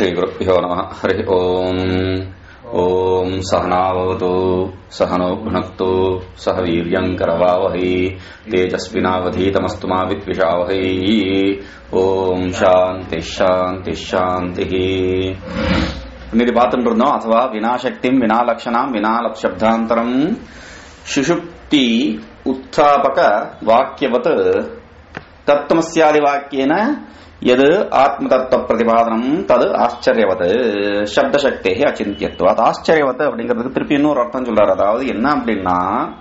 श्रीगुरुभ्यो नमः हरिः ओम् ॐ सहनावतु सहनो भुनक्तु सह वीर्यम् करवावहै तेजस्विनावधीतमस्तु मा विद्विषावहै ॐ शान्तिः शान्तिः शान्तिः இன்னைக்கு பார்த்துட்டு இருந்தோம் அதுவா வினாசக்திம் வினாலக்ஷணாம் வினாலப்சப்தாந்தரம் சுஷுப்தி உத்தாபக வாக்கியவத் தத்துவசியாதி வாக்கியன எது ஆத்ம தத்துவ பிரதிபாதனம் தது ஆச்சரியவத் சப்தசக்தே அச்சிந்தியத்துவ அது ஆச்சரியவத் அப்படிங்கிறதுக்கு திருப்பி இன்னொரு அர்த்தம் சொல்றாரு அதாவது என்ன அப்படின்னா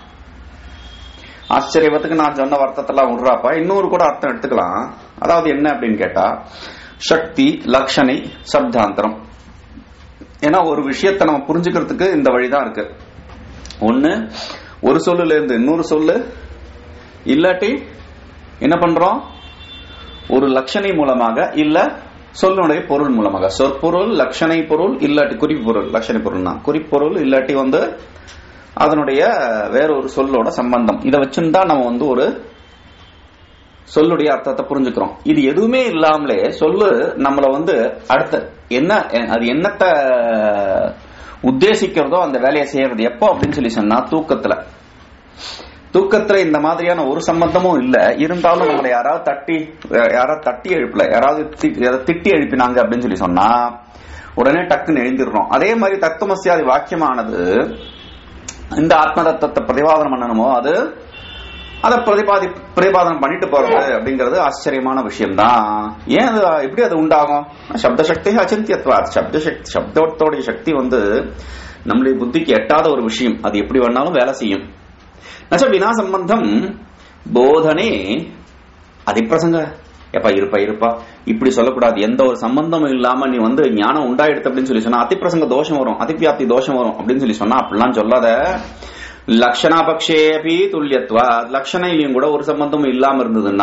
ஆச்சரியவத்துக்கு நான் சொன்ன அர்த்தத்தெல்லாம் விடுறாப்பா இன்னொரு கூட அர்த்தம் எடுத்துக்கலாம் அதாவது என்ன அப்படின்னு கேட்டா சக்தி லக்ஷணை சப்தாந்தரம் ஏன்னா ஒரு விஷயத்தை நம்ம புரிஞ்சுக்கிறதுக்கு இந்த வழிதான் இருக்கு ஒண்ணு ஒரு சொல்லுல இருந்து இன்னொரு சொல்லு இல்லாட்டி என்ன பண்றோம் ஒரு லட்சணை மூலமாக இல்ல சொல்லுடைய பொருள் மூலமாக சொற்பொருள் லட்சணை பொருள் இல்லாட்டி குறிப்பொருள் லட்சணை பொருள்னா குறிப்பொருள் இல்லாட்டி வந்து அதனுடைய வேற ஒரு சொல்லோட சம்பந்தம் இதை வச்சுதான் நம்ம வந்து ஒரு சொல்லுடைய அர்த்தத்தை புரிஞ்சுக்கிறோம் இது எதுவுமே இல்லாமலே சொல்லு நம்மள வந்து அடுத்த என்ன அது என்னத்த உத்தேசிக்கிறதோ அந்த வேலையை செய்யறது எப்போ அப்படின்னு சொல்லி சொன்னா தூக்கத்துல தூக்கத்துல இந்த மாதிரியான ஒரு சம்பந்தமும் இல்ல இருந்தாலும் நம்மளை யாராவது தட்டி யாராவது தட்டி எழுப்பல யாராவது திட்டி எழுப்பினாங்க அப்படின்னு சொல்லி சொன்னா உடனே டக்குன்னு எழுந்திடுறோம் அதே மாதிரி தத்துவமசியாதி வாக்கியமானது இந்த ஆத்ம தத்துவத்தை பிரதிபாதனம் பண்ணணுமோ அது அதை பிரதிபாதி பிரதிபாதனம் பண்ணிட்டு போறது அப்படிங்கிறது ஆச்சரியமான விஷயம் தான் ஏன் அது எப்படி அது உண்டாகும் சப்த சக்தி அச்சிந்தியத்வா சப்த சக்தி சப்தத்தோடைய சக்தி வந்து நம்மளுடைய புத்திக்கு எட்டாத ஒரு விஷயம் அது எப்படி வேணாலும் வேலை செய்யும் நச்ச வினா சம்பந்தம் போதனே அதிப்பிரசங்க எப்பா இருப்பா இருப்பா இப்படி சொல்லக்கூடாது எந்த ஒரு சம்பந்தமும் இல்லாம நீ வந்து ஞானம் உண்டாயிடுத்து அப்படின்னு சொல்லி சொன்னா அதிப்பிரசங்க தோஷம் வரும் அதிவியாப்தி தோஷம் வரும் அப்படின்னு சொல்லி சொன்னா அப்படிலாம் சொல்லாத லக்ஷணாபக்ஷேபி துல்லியத்வா லக்ஷணையிலையும் கூட ஒரு சம்பந்தமும் இல்லாம இருந்ததுன்னா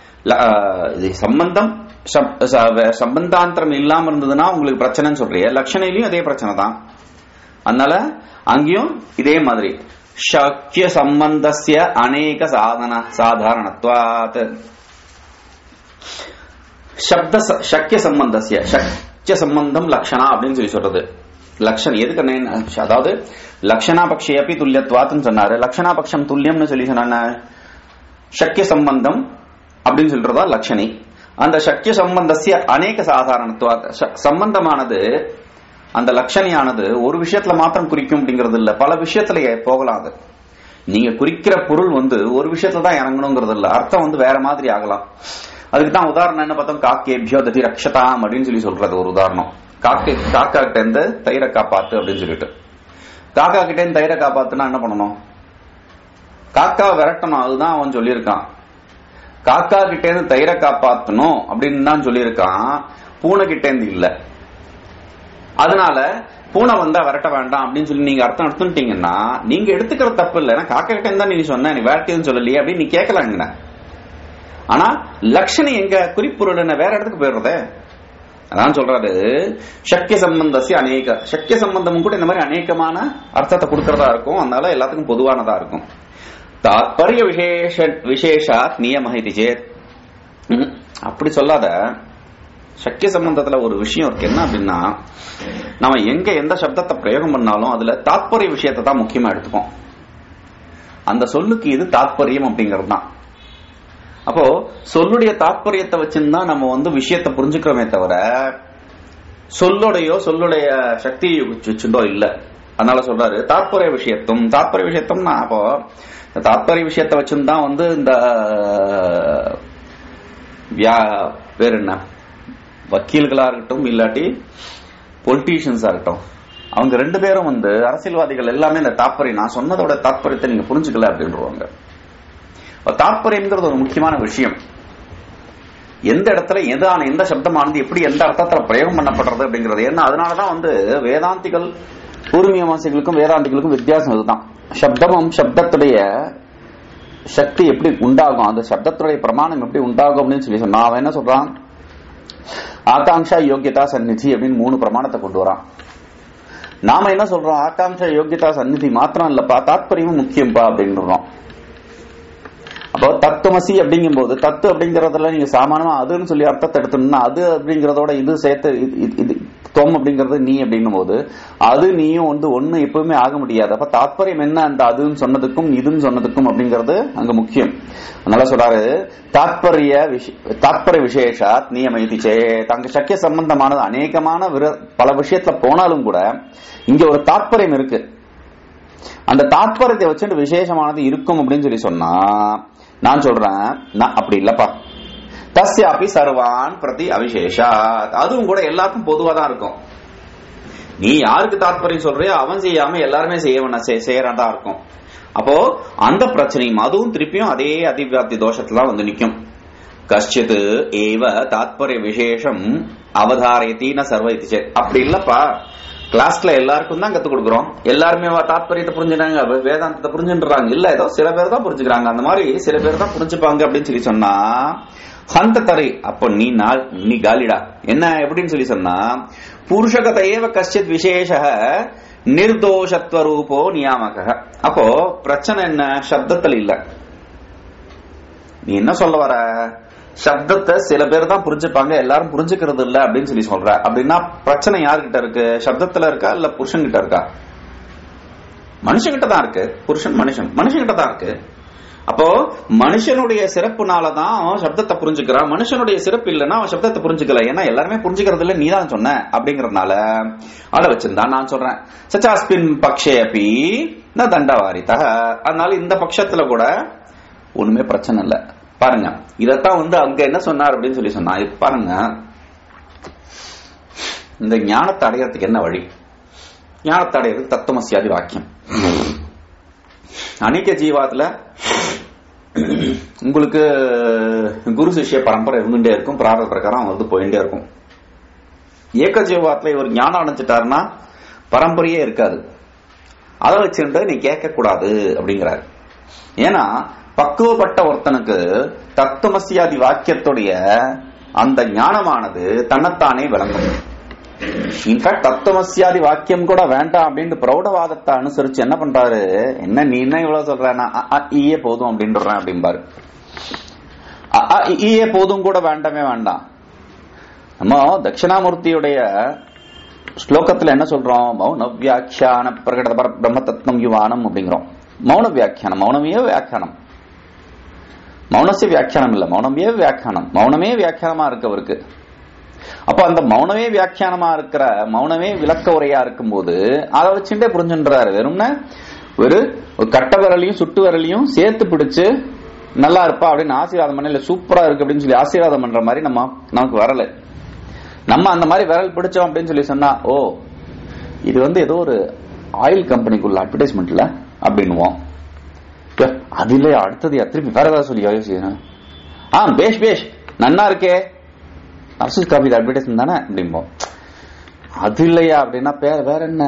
சம்பந்தம் சம்பந்தாந்தரம் இல்லாம இருந்ததுன்னா உங்களுக்கு பிரச்சனைன்னு சொல்றீங்க லட்சணையிலையும் அதே பிரச்சனை தான் அதனால அங்கேயும் இதே மாதிரி சக்கிய சம்பந்தசிய அநேக சாதன சாதாரணத்வாத் சப்த சக்கிய சம்பந்தசிய சக்கிய சம்பந்தம் லக்ஷணா அப்படின்னு சொல்லி சொல்றது லக்ஷன் எதுக்கு அதாவது லக்ஷணா பக்ஷேபி துல்லியத்வாத்துன்னு சொன்னாரு லக்ஷணா பக்ஷம் துல்லியம்னு சொல்லி சொன்ன சக்கிய சம்பந்தம் அப்படின்னு சொல்றதா லட்சணி அந்த சக்கிய சம்பந்தசிய அநேக சாதாரணத்துவா சம்பந்தமானது அந்த லட்சணியானது ஒரு விஷயத்துல மாத்திரம் குறிக்கும் அப்படிங்கிறது இல்ல பல விஷயத்துல போகலாம் அது நீங்க குறிக்கிற பொருள் வந்து ஒரு விஷயத்துல தான் இறங்கணுங்கிறது இல்ல அர்த்தம் வந்து வேற மாதிரி ஆகலாம் அதுக்கு தான் உதாரணம் என்ன பார்த்தோம் காக்கேபியோ ததி ரக்ஷதாம் அப்படின்னு சொல்லி சொல்றது ஒரு உதாரணம் காக்கை காக்கா கிட்ட இருந்து தயிரை காப்பாத்து அப்படின்னு சொல்லிட்டு காக்கா கிட்ட இருந்து தயிரை காப்பாத்துனா என்ன பண்ணணும் காக்கா விரட்டணும் அதுதான் அவன் சொல்லியிருக்கான் காக்கா கிட்ட இருந்து தயிரை காப்பாத்தணும் அப்படின்னு தான் சொல்லியிருக்கான் பூனை கிட்ட இருந்து இல்ல அதனால பூனை வந்தா விரட்ட வேண்டாம் அப்படின்னு சொல்லி நீங்க அர்த்தம் எடுத்துட்டீங்கன்னா நீங்க எடுத்துக்கிற தப்பு இல்ல ஏன்னா காக்கா கிட்ட இருந்தா நீ சொன்ன நீ விரட்டியதுன்னு சொல்லலையே அப்படின்னு நீ கேட்கலாங்க ஆனா லட்சணம் எங்க குறிப்பொருள் என்ன வேற இடத்துக்கு போயிடுறதே அதான் சொல்றாரு சக்கிய சம்பந்தசி அநேக சக்கிய சம்பந்தமும் கூட இந்த மாதிரி அநேகமான அர்த்தத்தை கொடுக்கறதா இருக்கும் அதனால எல்லாத்துக்கும் பொதுவானதா இருக்கும் தாற்பரிய விசேஷ விசேஷாத் நியம இது சேத் அப்படி சொல்லாத சக்கிய சம்பந்தத்துல ஒரு விஷயம் இருக்கு என்ன அப்படின்னா நம்ம எங்க எந்த சப்தத்தை பிரயோகம் பண்ணாலும் அதுல தாற்பரிய விஷயத்தை தான் முக்கியமா எடுத்துப்போம் அந்த சொல்லுக்கு இது தாற்பயம் அப்படிங்கிறது தான் அப்போ சொல்லுடைய தாற்பயத்தை வச்சுதான் நம்ம வந்து விஷயத்தை புரிஞ்சுக்கிறோமே தவிர சொல்லுடையோ சொல்லுடைய சக்தியை வச்சுட்டோ இல்ல அதனால சொல்றாரு தாற்பரிய விஷயத்தும் தாற்பரிய விஷயத்தும்னா அப்போ தாற்பரிய விஷயத்தை வச்சுதான் வந்து இந்த பேர் என்ன வக்கீல்களா இருக்கட்டும் இல்லாட்டி பொலிட்டீஷியன்ஸா இருக்கட்டும் அவங்க ரெண்டு பேரும் வந்து அரசியல்வாதிகள் எல்லாமே இந்த தாற்பயம் நான் சொன்னதோட தாற்பயத்தை நீங்க புரிஞ்சுக்கல அப்படின்றவாங்க தாற்பயம்ங்கிறது ஒரு முக்கியமான விஷயம் எந்த இடத்துல எதான எந்த சப்தமானது எப்படி எந்த அர்த்தத்துல பிரயோகம் பண்ணப்படுறது அப்படிங்கிறது ஏன்னா அதனாலதான் வந்து வேதாந்திகள் பூர்வீகவாசிகளுக்கும் வேதாந்திகளுக்கும் வித்தியாசம் இதுதான் சப்தமும் சப்தத்துடைய சக்தி எப்படி உண்டாகும் அந்த சப்தத்துடைய பிரமாணம் எப்படி உண்டாகும் அப்படின்னு சொல்லி சொன்னா அவன் என்ன சொல்றான் ஆகாங்ஷா யோகியதா சந்நிதி அப்படின்னு மூணு பிரமாணத்தை கொண்டு வரான் நாம என்ன சொல்றோம் ஆகாங்ஷா யோகியதா சந்நிதி மாத்திரம் இல்லப்பா தாத்பரியமும் முக்கியம்பா அப்படின்றோம் அப்போ தத்துவமசி அப்படிங்கும்போது தத்து அப்படிங்கறதுல நீங்க சாமானமா அதுன்னு சொல்லி அர்த்தத்தை எடுத்தோம்னா அது அப்படிங்கறதோட இது சேர்த்து இது- இது- இது தொம் அப்படிங்கறது நீ அப்படின்னும் போது அது நீயும் வந்து ஒண்ணு எப்பவுமே ஆக முடியாது அப்ப தாத்பரியம் என்ன அந்த அதுன்னு சொன்னதுக்கும் இதுன்னு சொன்னதுக்கும் அப்படிங்கறது அங்க முக்கியம் அதனால சொல்றாரு தாத்பரிய விஷ- தாத்பரிய விசேஷாத் நியமயதி சேத் அங்க சக்கிய சம்பந்தமானது அநேகமான விர- பல விஷயத்துல போனாலும் கூட இங்க ஒரு தாத்பரியம் இருக்கு அந்த தாத்பரியத்தை வச்சுட்டு விசேஷமானது இருக்கும் அப்படின்னு சொல்லி சொன்னா நான் சொல்றேன் நான் அப்படி இல்லப்பா தஸ்யாபி சர்வான் பிரதி அவிசேஷாத் அதுவும் கூட எல்லாருக்கும் பொதுவா தான் இருக்கும் நீ யாருக்கு தாத்பரியம் சொல்றியோ அவன் செய்யாம எல்லாருமே செய்ய செய்யறதா இருக்கும் அப்போ அந்த பிரச்சனையும் அதுவும் திருப்பியும் அதே அதிவியாப்தி தோஷத்துல தான் வந்து நிக்கும் கஷ்டித் ஏவ தாத்பரிய விசேஷம் அவதாரயத்தின சர்வ இது சேத். அப்படி இல்லப்பா கிளாஸ்ல எல்லாருக்கும் தான் கத்து கொடுக்குறோம் எல்லாருமே வா- தாத்பரியத்தை புரிஞ்சுனாங்க வே- வேதாந்தத்தை புரிஞ்சுன்றாங்க இல்ல ஏதோ சில பேர் தான் புரிஞ்சுக்கிறாங்க அந்த மாதிரி சில பேர் தான் புரிஞ்சுப்பாங்க அப்படின்னு சொல்லி சொன்னா ஹந்த தரை அப்போ நீ நாள் நீ காலிடா என்ன எப்படின்னு சொல்லி சொன்னா புருஷகத ஏவ கஷ்டித் விசேஷ நிர்தோஷத்வ ரூபோ நியாமக அப்போ பிரச்சனை என்ன சப்தத்தில் இல்ல நீ என்ன சொல்ல வர சப்தத்தை சில பேர் தான் புரிஞ்சுப்பாங்க எல்லாரும் புரிஞ்சுக்கிறது இல்ல அப்படின்னு சொல்லி சொல்ற அப்படின்னா பிரச்சனை யாருகிட்ட இருக்கு சப்தத்துல இருக்கா இல்ல புருஷன் கிட்ட இருக்கா மனுஷங்கிட்ட தான் இருக்கு புருஷன் மனுஷன் மனுஷங்கிட்ட தான் இருக்கு அப்போ மனுஷனுடைய சிறப்புனால தான் அவன் சப்தத்தை புரிஞ்சுக்கிறான் மனுஷனுடைய சிறப்பு இல்லைன்னா அவன் சப்தத்தை புரிஞ்சுக்கல ஏன்னா எல்லாருமே புரிஞ்சுக்கிறது இல்ல நீ தான் சொன்ன அப்படிங்கறதுனால அதை வச்சிருந்தா நான் சொல்றேன் சச்சாஸ்பின் பக்ஷே அப்பி ந தண்டவாரிதா அதனால இந்த பட்சத்துல கூட ஒண்ணுமே பிரச்சனை இல்ல பாருங்க இதத்தான் வந்து அங்க என்ன சொன்னார் அப்படின்னு சொல்லி சொன்னா இது பாருங்க இந்த ஞானத்தை அடையறதுக்கு என்ன வழி ஞானத்தை அடையிறது தத்துவமசியாதி வாக்கியம் அநேக ஜீவாத்துல உங்களுக்கு குரு சிஷ்ய பரம்பரை இருந்துட்டே இருக்கும் பிராரத பிரகாரம் வந்து போயிட்டே இருக்கும் ஏக ஜீவாத்துல இவர் ஞானம் அடைஞ்சிட்டாருன்னா பரம்பரையே இருக்காது அதை வச்சுட்டு நீ கேட்க கூடாது அப்படிங்கிறாரு ஏன்னா பக்குவப்பட்ட ஒருத்தனுக்கு தத்துவமசியாதி வாக்கியத்துடைய அந்த ஞானமானது தன்னைத்தானே விளங்கும் இன்ஃபேக்ட் தத்துவமசியாதி வாக்கியம் கூட வேண்டாம் அப்படின்னு பிரௌடவாதத்தை அனுசரிச்சு என்ன பண்றாரு என்ன நீ என்ன இவ்வளவு சொல்ற நான் அ, அ, ஈயே போதும் அப்படின்றேன் அப்படிம்பாரு அ, அ, இ, ஈயே போதும் கூட வேண்டாமே வேண்டாம் நம்ம தட்சிணாமூர்த்தியுடைய ஸ்லோகத்துல என்ன சொல்றோம் மௌன வியாக்கியான பிரகட பர பிரம்ம தத்வம் யுவானம் அப்படிங்கிறோம் மௌன வியாக்கியானம் மௌனமே வியாக்கியானம் மௌனசே வியாக்கியானம் இல்ல மௌனமே வியாக்கியானம் மௌனமே வியாக்கியானமா இருக்கு அவருக்கு அப்ப அந்த மௌனமே வியாக்கியானமா இருக்கிற மௌனமே விளக்க உரையா இருக்கும்போது அதை வச்சுட்டே புரிஞ்சுன்றாரு வெறும்னா ஒரு ஒரு கட்ட விரலையும் சுட்டு விரலையும் சேர்த்து பிடிச்சு நல்லா இருப்பா அப்படின்னு ஆசீர்வாதம் பண்ண இல்ல சூப்பரா இருக்கு அப்படின்னு சொல்லி ஆசீர்வாதம் பண்ற மாதிரி நம்ம நமக்கு வரல நம்ம அந்த மாதிரி விரல் பிடிச்சோம் அப்படின்னு சொல்லி சொன்னா ஓ இது வந்து ஏதோ ஒரு ஆயில் கம்பெனிக்குள்ள அட்வர்டைஸ்மெண்ட்ல அப்படின்னுவோம் ச்சே, அது இல்லையா அடுத்தது திருப்பி வேற ஏதாவது சொல்லி யோசிக்கணும் ஆ பேஷ் பேஷ் நன்னா இருக்கே நர்சஸ் காபி அட்வர்டைஸ்மெண்ட் தானே அப்படிம்போம் அது இல்லையா அப்படின்னா வேற வேற என்ன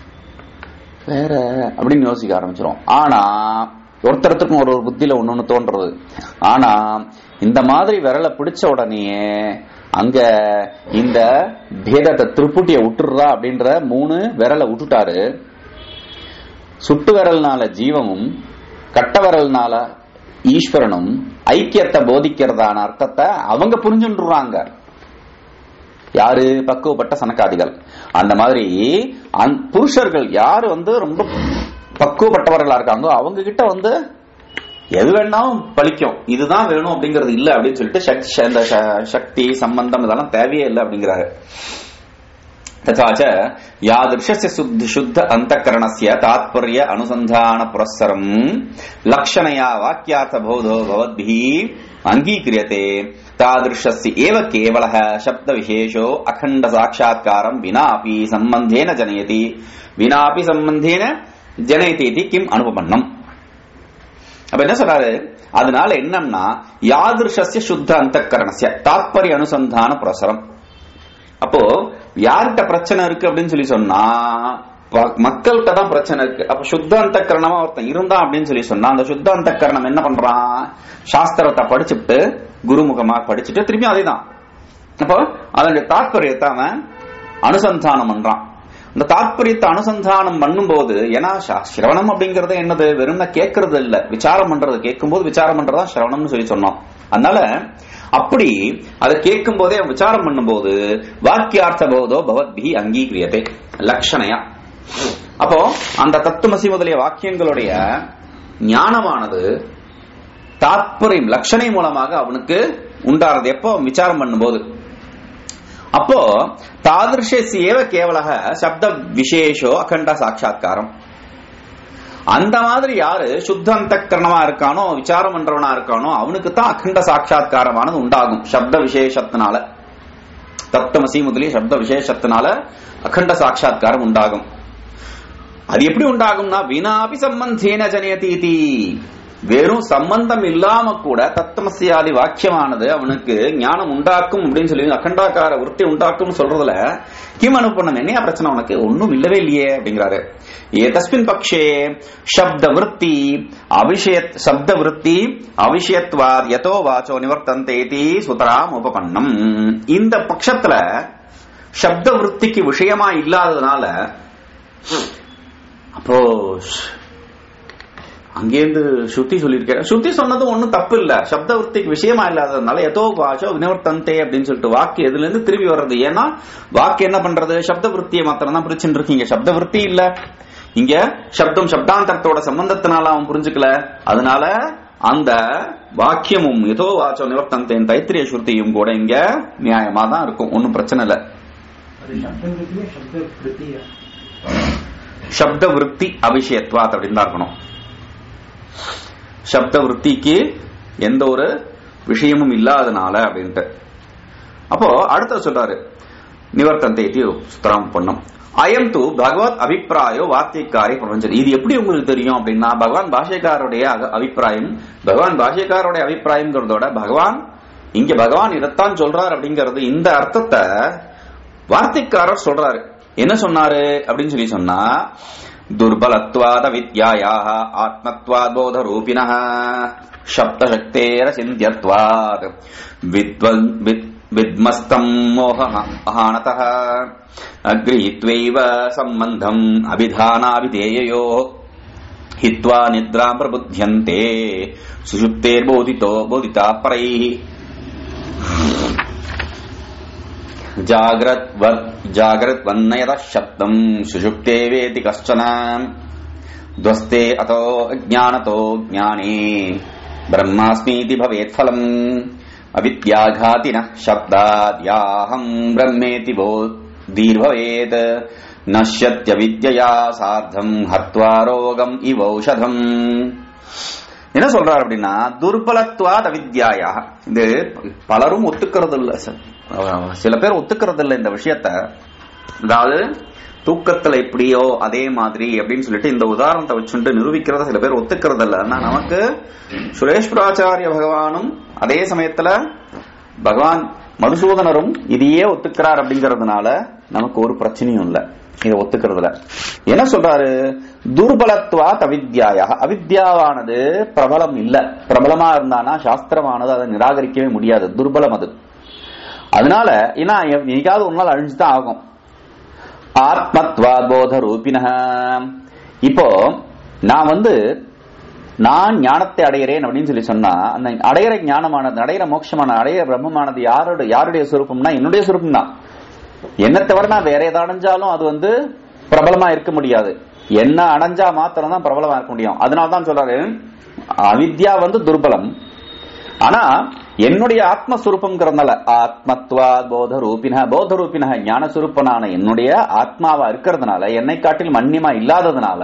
வேற அப்படின்னு யோசிக்க ஆரம்பிச்சிரும் ஆனா ஒருத்தருக்கும் ஒரு ஒரு புத்தியில ஒண்ணு ஒண்ணு தோன்றது ஆனா இந்த மாதிரி விரலை பிடிச்ச உடனேயே அங்க இந்த பேதத்தை திருப்புட்டிய விட்டுடுறா அப்படின்ற மூணு விரலை விட்டுட்டாரு சுட்டு விரல்னால ஜீவமும் கட்ட விரல்னால ஈஸ்வரனும் ஐக்கியத்தை போதிக்கிறதான அர்த்தத்தை அவங்க புரிஞ்சுன்றாங்க யாரு பக்குவப்பட்ட சனக்காதிகள் அந்த மாதிரி அந்த புருஷர்கள் யாரு வந்து ரொம்ப பக்குவப்பட்டவர்களா இருக்காங்களோ அவங்க கிட்ட வந்து எது வேணாலும் பலிக்கும் இதுதான் வேணும் அப்படிங்கிறது இல்ல அப்படின்னு சொல்லிட்டு சக்- இந்த ச- சக்தி சம்பந்தம் இதெல்லாம் தேவையே இல்லை அப்படிங்கிறாரு तथा च यादृशस्य शुद्ध शुद्ध अन्तःकरणस्य तात्पर्य अनुसन्धान पुरस्सरम् लक्षणया वाक्यार्थबोधो भवद्भिः अङ्गीक्रियते तादृशस्य एव केवलः शब्दविशेषो अखण्ड साक्षात्कारम् विनापि सम्बन्धेन जनयति विनापि सम्बन्धेन जनयति इति किम् अनुपपन्नम् அப்ப என்ன சொல்றாரு அதனால என்னன்னா யாதிருஷஸ்ய சுத்த அந்தக்கரணஸ்ய தாத்பரிய அனுசந்தான பிரசரம் அப்போ யார்கிட்ட பிரச்சனை இருக்கு அப்படின்னு சொல்லி சொன்னா ப- மக்கள்கிட்ட தான் பிரச்சனை இருக்கு அப்ப சுத்த அந்தக்கரணமா ஒருத்தன் இருந்தான் அப்படின்னு சொல்லி சொன்னா அந்த சுத்த அந்தக்கரணம் என்ன பண்றான் சாஸ்திரத்தை படிச்சுட்டு குருமுகமா படிச்சுட்டு திரும்பி அதே தான் அப்போ அதனுடைய தாற்பயத்தை அவன் அனுசந்தானம் பண்றான் இந்த தாத்பரியத்தை அனுசந்தானம் பண்ணும்போது ஏன்னா ச- சிரவணம் அப்படிங்கறது என்னது வெறும் கேட்கறது இல்ல விசாரம் பண்றது கேட்கும்போது விசாரம் பண்றதா சிரவணம்னு சொல்லி சொன்னோம் அதனால அப்படி அதை கேட்கும் போதே விசாரம் பண்ணும்போது வாக்கியார்த்த போதோ பவத்பி அங்கீகிரியதே லட்சணையா அப்போ அந்த தத்துவமசி முதலிய வாக்கியங்களுடைய ஞானமானது தாத்பரியம் லட்சணை மூலமாக அவனுக்கு உண்டாறது எப்போ விசாரம் பண்ணும்போது அப்போ தாதிருஷேவ கேவலக சப்த விசேஷோ அகண்ட சாட்சா்காரம் அந்த மாதிரி யாரு சுத்த அந்தக்கரணமா இருக்கானோ விசாரம் பண்றவனா இருக்கானோ அவனுக்கு தான் அகண்ட சாட்சா்காரமானது உண்டாகும் சப்த விசேஷத்தினால தப்தமசி முதலிய சப்த விசேஷத்தினால அகண்ட சாட்சா்காரம் உண்டாகும் அது எப்படி உண்டாகும்னா வினாபி சம்பந்தேன ஜனயதி வெறும் சம்பந்தம் இல்லாம கூட தத்துவமசியாதி வாக்கியமானது அவனுக்கு ஞானம் உண்டாக்கும் அப்படின்னு சொல்லி அகண்டாக்கார விருத்தி உண்டாக்கும் சொல்றதுல கிம் அனுப்பணும் என்னையா பிரச்சனை உனக்கு ஒன்னும் இல்லவே இல்லையே அப்படிங்கிறாரு ஏதஸ்மின் பக்ஷே சப்த விருத்தி அபிஷய சப்த விருத்தி அபிஷயத்வாத் யதோ வாச்சோ நிவர்த்தந்தேதி சுதராம் உபபன்னம் இந்த பட்சத்துல சப்த விருத்திக்கு விஷயமா இல்லாததுனால அப்போ அங்கேருந்து ஸ்ருதி சொல்லியிருக்கேன் ஸ்ருதி சொன்னது ஒன்றும் தப்பு இல்ல சப்த விற்பிக்கு விஷயமா இல்லாததுனால எதோ வாச்சோ வினவர்த்தந்தே அப்படின்னு சொல்லிட்டு வாக்கு எதுல இருந்து திரும்பி வர்றது ஏன்னா வாக்கு என்ன பண்றது சப்த விற்பியை மாத்திரம் தான் பிரிச்சுட்டு இருக்கீங்க சப்த விற்பி இல்ல இங்க சப்தம் சப்தாந்தரத்தோட சம்பந்தத்தினால அவன் புரிஞ்சுக்கல அதனால அந்த வாக்கியமும் ஏதோ வாச்சோ நிவர்த்தந்தேன் தைத்திரிய ஸ்ருதியும் கூட இங்க நியாயமா தான் இருக்கும் ஒன்னும் பிரச்சனை இல்ல அது சப்தம் இருக்குமே சப்த விருத்தியா சப்த விற்பி அபிஷயத்வாத் அப்படின்னு தான் இருக்கணும் சப்த விற்பிக்கு எந்த ஒரு விஷயமும் இல்லாதனால அப்படின்ட்டு அப்போ அடுத்த சொல்றாரு நிவர்த்தந்தை சுத்தரம் பொண்ணும் அயம் து பகவத் அபிப்பிராயோ வார்த்தைக்காரி பிரபஞ்சம் இது எப்படி உங்களுக்கு தெரியும் அப்படின்னா பகவான் பாஷைக்காரருடைய அக- அபிப்பிராயம் பகவான் பாஷைக்காரருடைய அபிப்பிராயம்ங்கிறதோட பகவான் இங்க பகவான் இதைத்தான் சொல்றார் அப்படிங்கறது இந்த அர்த்தத்தை வார்த்தைக்காரர் சொல்றாரு என்ன சொன்னாரு அப்படின்னு சொல்லி சொன்னா துர்பலத்வாத வித்யாயாக ஆத்மத்வாத் போத ரூபிண சப்தசக்தேர சிந்தியத்வாத் வித்வன் வித் வித்மஸ்தம் மோக அஹானத அக்ரீத்வைவ சம்பந்தம் அபிதானாபிதேயோ हित्वा निद्रां प्रबुध्यन्ते सुषुप्तेर्बोधितो बोधिता परैः जाग्रत् जाग्रत्वन्नयतः शब्दम् सुषुप्ते वेति कश्चन ध्वस्ते अतो अज्ञानतो ज्ञाने ब्रह्मास्मीति भवेत् फलम् अविद्याघातिनः शब्दाद्याहम् ब्रह्मेति बोधीर्भवेत् नश्यत्यविद्यया सार्धम् हत्वा रोगम् इवौषधम् என்ன சொல்றாரு அப்படின்னா துர்பலத்வாத் அவித்யாயா இது பலரும் ஒத்துக்கிறது இல்ல சார். சில பேர் ஒத்துக்கிறது இல்ல இந்த விஷயத்த அதாவது தூக்கத்துல எப்படியோ அதே மாதிரி அப்படின்னு சொல்லிட்டு இந்த உதாரணத்தை வச்சுட்டு நிரூபிக்கிறத சில பேர் ஒத்துக்கிறது இல்ல ஆனா நமக்கு சுரேஸ்வராச்சாரிய பகவானும் அதே சமயத்துல பகவான் மதுசூதனரும் இதையே ஒத்துக்கிறார் அப்படிங்கறதுனால நமக்கு ஒரு பிரச்சனையும் இல்ல இதை ஒத்துக்கிறதுல என்ன சொல்றாரு துர்பலத்துவா அவித்யாயா அவித்யாவானது பிரபலம் இல்ல பிரபலமா இருந்தானா சாஸ்திரமானது அதை நிராகரிக்கவே முடியாது துர்பலம் அது அதனால ஏன்னா என்னைக்காவது ஒரு நாள் அழிஞ்சுதான் ஆகும் ஆத்மத்வா போத ரூபின இப்போ நான் வந்து நான் ஞானத்தை அடைகிறேன் அப்படின்னு சொல்லி சொன்னா அந்த அடையிற ஞானமானது அடையிற மோட்சமான அடையிற பிரம்மமானது யாரோட யாருடைய சுரூபம்னா என்னுடைய சுரூபம் தான் என்ன தவிர நான் வேற எதை அடைஞ்சாலும் அது வந்து பிரபலமா இருக்க முடியாது என்ன அடைஞ்சா மாத்திரம் தான் பிரபலமா இருக்க முடியும் அதனால தான் சொல்றாரு அவித்யா வந்து துர்பலம் ஆனா என்னுடைய ஆத்மஸ்வரூபம்ங்கிறதுனால ஆத்மத்வா போத ரூபின போத ரூபின ஞான சுரூப்பனான என்னுடைய ஆத்மாவா இருக்கிறதுனால என்னை காட்டிலும் அந்நியமா இல்லாததுனால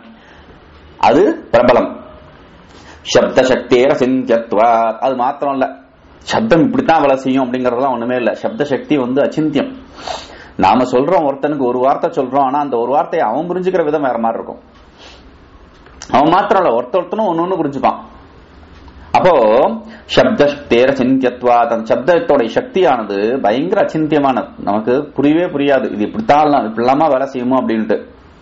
அது பிரபலம் சப்த சக்தியர சிந்தியத்வா அது மாத்திரம் இல்ல சப்தம் இப்படித்தான் வேலை செய்யும் அப்படிங்கறதெல்லாம் ஒண்ணுமே இல்ல சப்த சக்தி வந்து அச்சிந்தியம் நாம சொல்றோம் ஒருத்தனுக்கு ஒரு வார்த்தை சொல்றோம் ஆனா அந்த ஒரு வார்த்தையை அவன் புரிஞ்சுக்கிற விதம் வேற மாதிரி இருக்கும் அவன் மாத்திரம் இல்ல ஒருத்த ஒருத்தனும் ஒன்னு ஒண்ணு புரிஞ்சுப்பான் அப்போ சப்த தேர சிந்தியத்வா அந்த சப்தத்தோட சக்தியானது பயங்கர அச்சிந்தியமானது நமக்கு புரியவே புரியாது இது இப்படித்தான் இப்படிலாமா வேலை செய்யுமோ அப்படின்ட்டு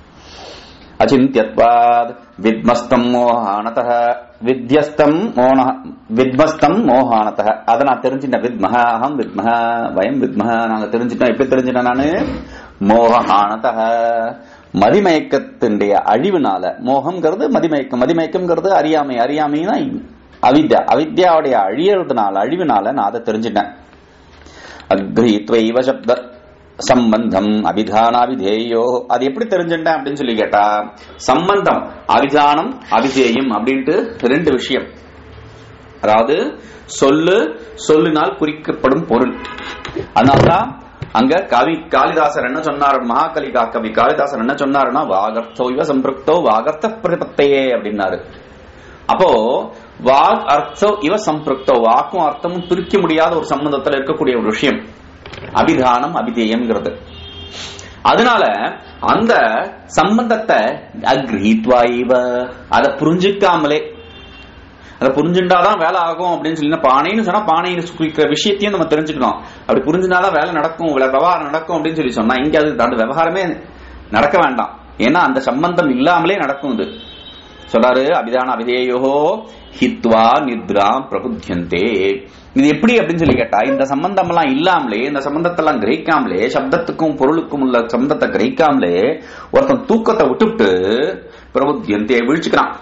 அச்சிந்தியத்வாத் வித்மஸ்தம் மோகானத வித்யஸ்தம் மோன வித்மஸ்தம் மோகானத அதை நான் தெரிஞ்சுட்டேன் வித்மஹ அகம் வித்மஹ வயம் வித்மஹ நாங்க தெரிஞ்சுட்டோம் எப்படி தெரிஞ்சுட்டேன் நானு மோகானத மதிமயக்கத்தினுடைய அழிவுனால மோகம்ங்கிறது மதிமயக்கம் மதிமயக்கம்ங்கிறது அறியாமை அறியாமைனா அவித்யா அவித்யாவுடைய அழியறதுனால அழிவுனால நான் அதை தெரிஞ்சுட்டேன் அக்ரீத்வைவ சப்த சம்பந்தம் அபிதானாபிதேயோ அது எப்படி தெரிஞ்சுட்டேன் அப்படின்னு சொல்லி கேட்டா சம்பந்தம் அபிதானம் அபிதேயம் அப்படின்ட்டு ரெண்டு விஷயம் அதாவது சொல்லு சொல்லினால் குறிக்கப்படும் பொருள் அதனால்தான் அங்க கவி காளிதாசர் என்ன சொன்னார் மகாகலிகா கவி காளிதாசர் என்ன சொன்னாருன்னா வாகர்த்தோ இவ சம்பிருக்தோ வாகர்த்த பிரபத்தையே அப்படின்னாரு அப்போ வாக் அர்த்தம் இவ சம்பிருக்தோ வாக்கும் அர்த்தமும் பிரிக்க முடியாத ஒரு சம்பந்தத்துல இருக்கக்கூடிய ஒரு விஷயம் அபிதானம் அபிதேயம்ங்கிறது அதனால அந்த சம்பந்தத்தை அக்ரீத்வா இவ அதை புரிஞ்சுக்காமலே அதை புரிஞ்சுட்டாதான் வேலை ஆகும் அப்படின்னு சொல்லி பானைன்னு சொன்னா பானைன்னு குறிக்கிற விஷயத்தையும் நம்ம தெரிஞ்சுக்கணும் அப்படி புரிஞ்சுனாதான் வேலை நடக்கும் வேலை விவகாரம் நடக்கும் அப்படின்னு சொல்லி சொன்னா இங்க அது அந்த விவகாரமே நடக்க வேண்டாம் ஏன்னா அந்த சம்பந்தம் இல்லாமலே நடக்கும் இது சொல்றாரு அபிதான அபிதேயோ ஹித்வா நித்ராம் பிரபுத்தியந்தே இது எப்படி அப்படின்னு சொல்லி கேட்டா இந்த சம்பந்தம் எல்லாம் இல்லாமலே இந்த சம்பந்தத்தெல்லாம் கிரகிக்காமலே சப்தத்துக்கும் பொருளுக்கும் உள்ள சம்பந்தத்தை கிரகிக்காமலே ஒருத்தன் தூக்கத்தை விட்டுவிட்டு பிரபுத்தியந்தே விழிச்சுக்கிறான்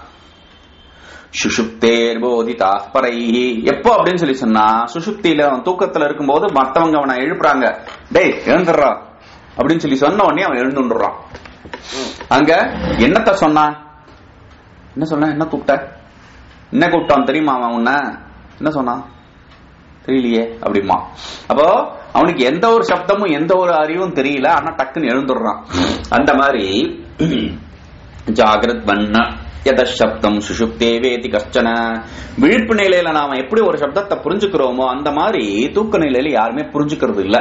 சுஷுப்தேர் போதிதா பரைஹி எப்போ அப்படின்னு சொல்லி சொன்னா சுஷுப்தியில அவன் தூக்கத்துல இருக்கும்போது மத்தவங்க அவனை எழுப்புறாங்க டேய் எழுந்துடுறா அப்படின்னு சொல்லி சொன்ன உடனே அவன் எழுந்துடுறான் அங்க என்னத்த சொன்னான் என்ன சொன்ன என்ன கூப்பிட்ட என்ன கூப்பிட்டான் தெரியுமா அவன் உன்ன என்ன சொன்னான் தெரியலையே அப்படிமா அப்போ அவனுக்கு எந்த ஒரு சப்தமும் எந்த ஒரு அறிவும் தெரியல ஆனா டக்குன்னு எழுந்துடுறான் அந்த மாதிரி ஜாகிரத் வண்ண எத சப்தம் சுஷுப்தே வேதி கஷ்டன விழிப்பு நிலையில நாம எப்படி ஒரு சப்தத்தை புரிஞ்சுக்கிறோமோ அந்த மாதிரி தூக்க நிலையில யாருமே புரிஞ்சுக்கிறது இல்ல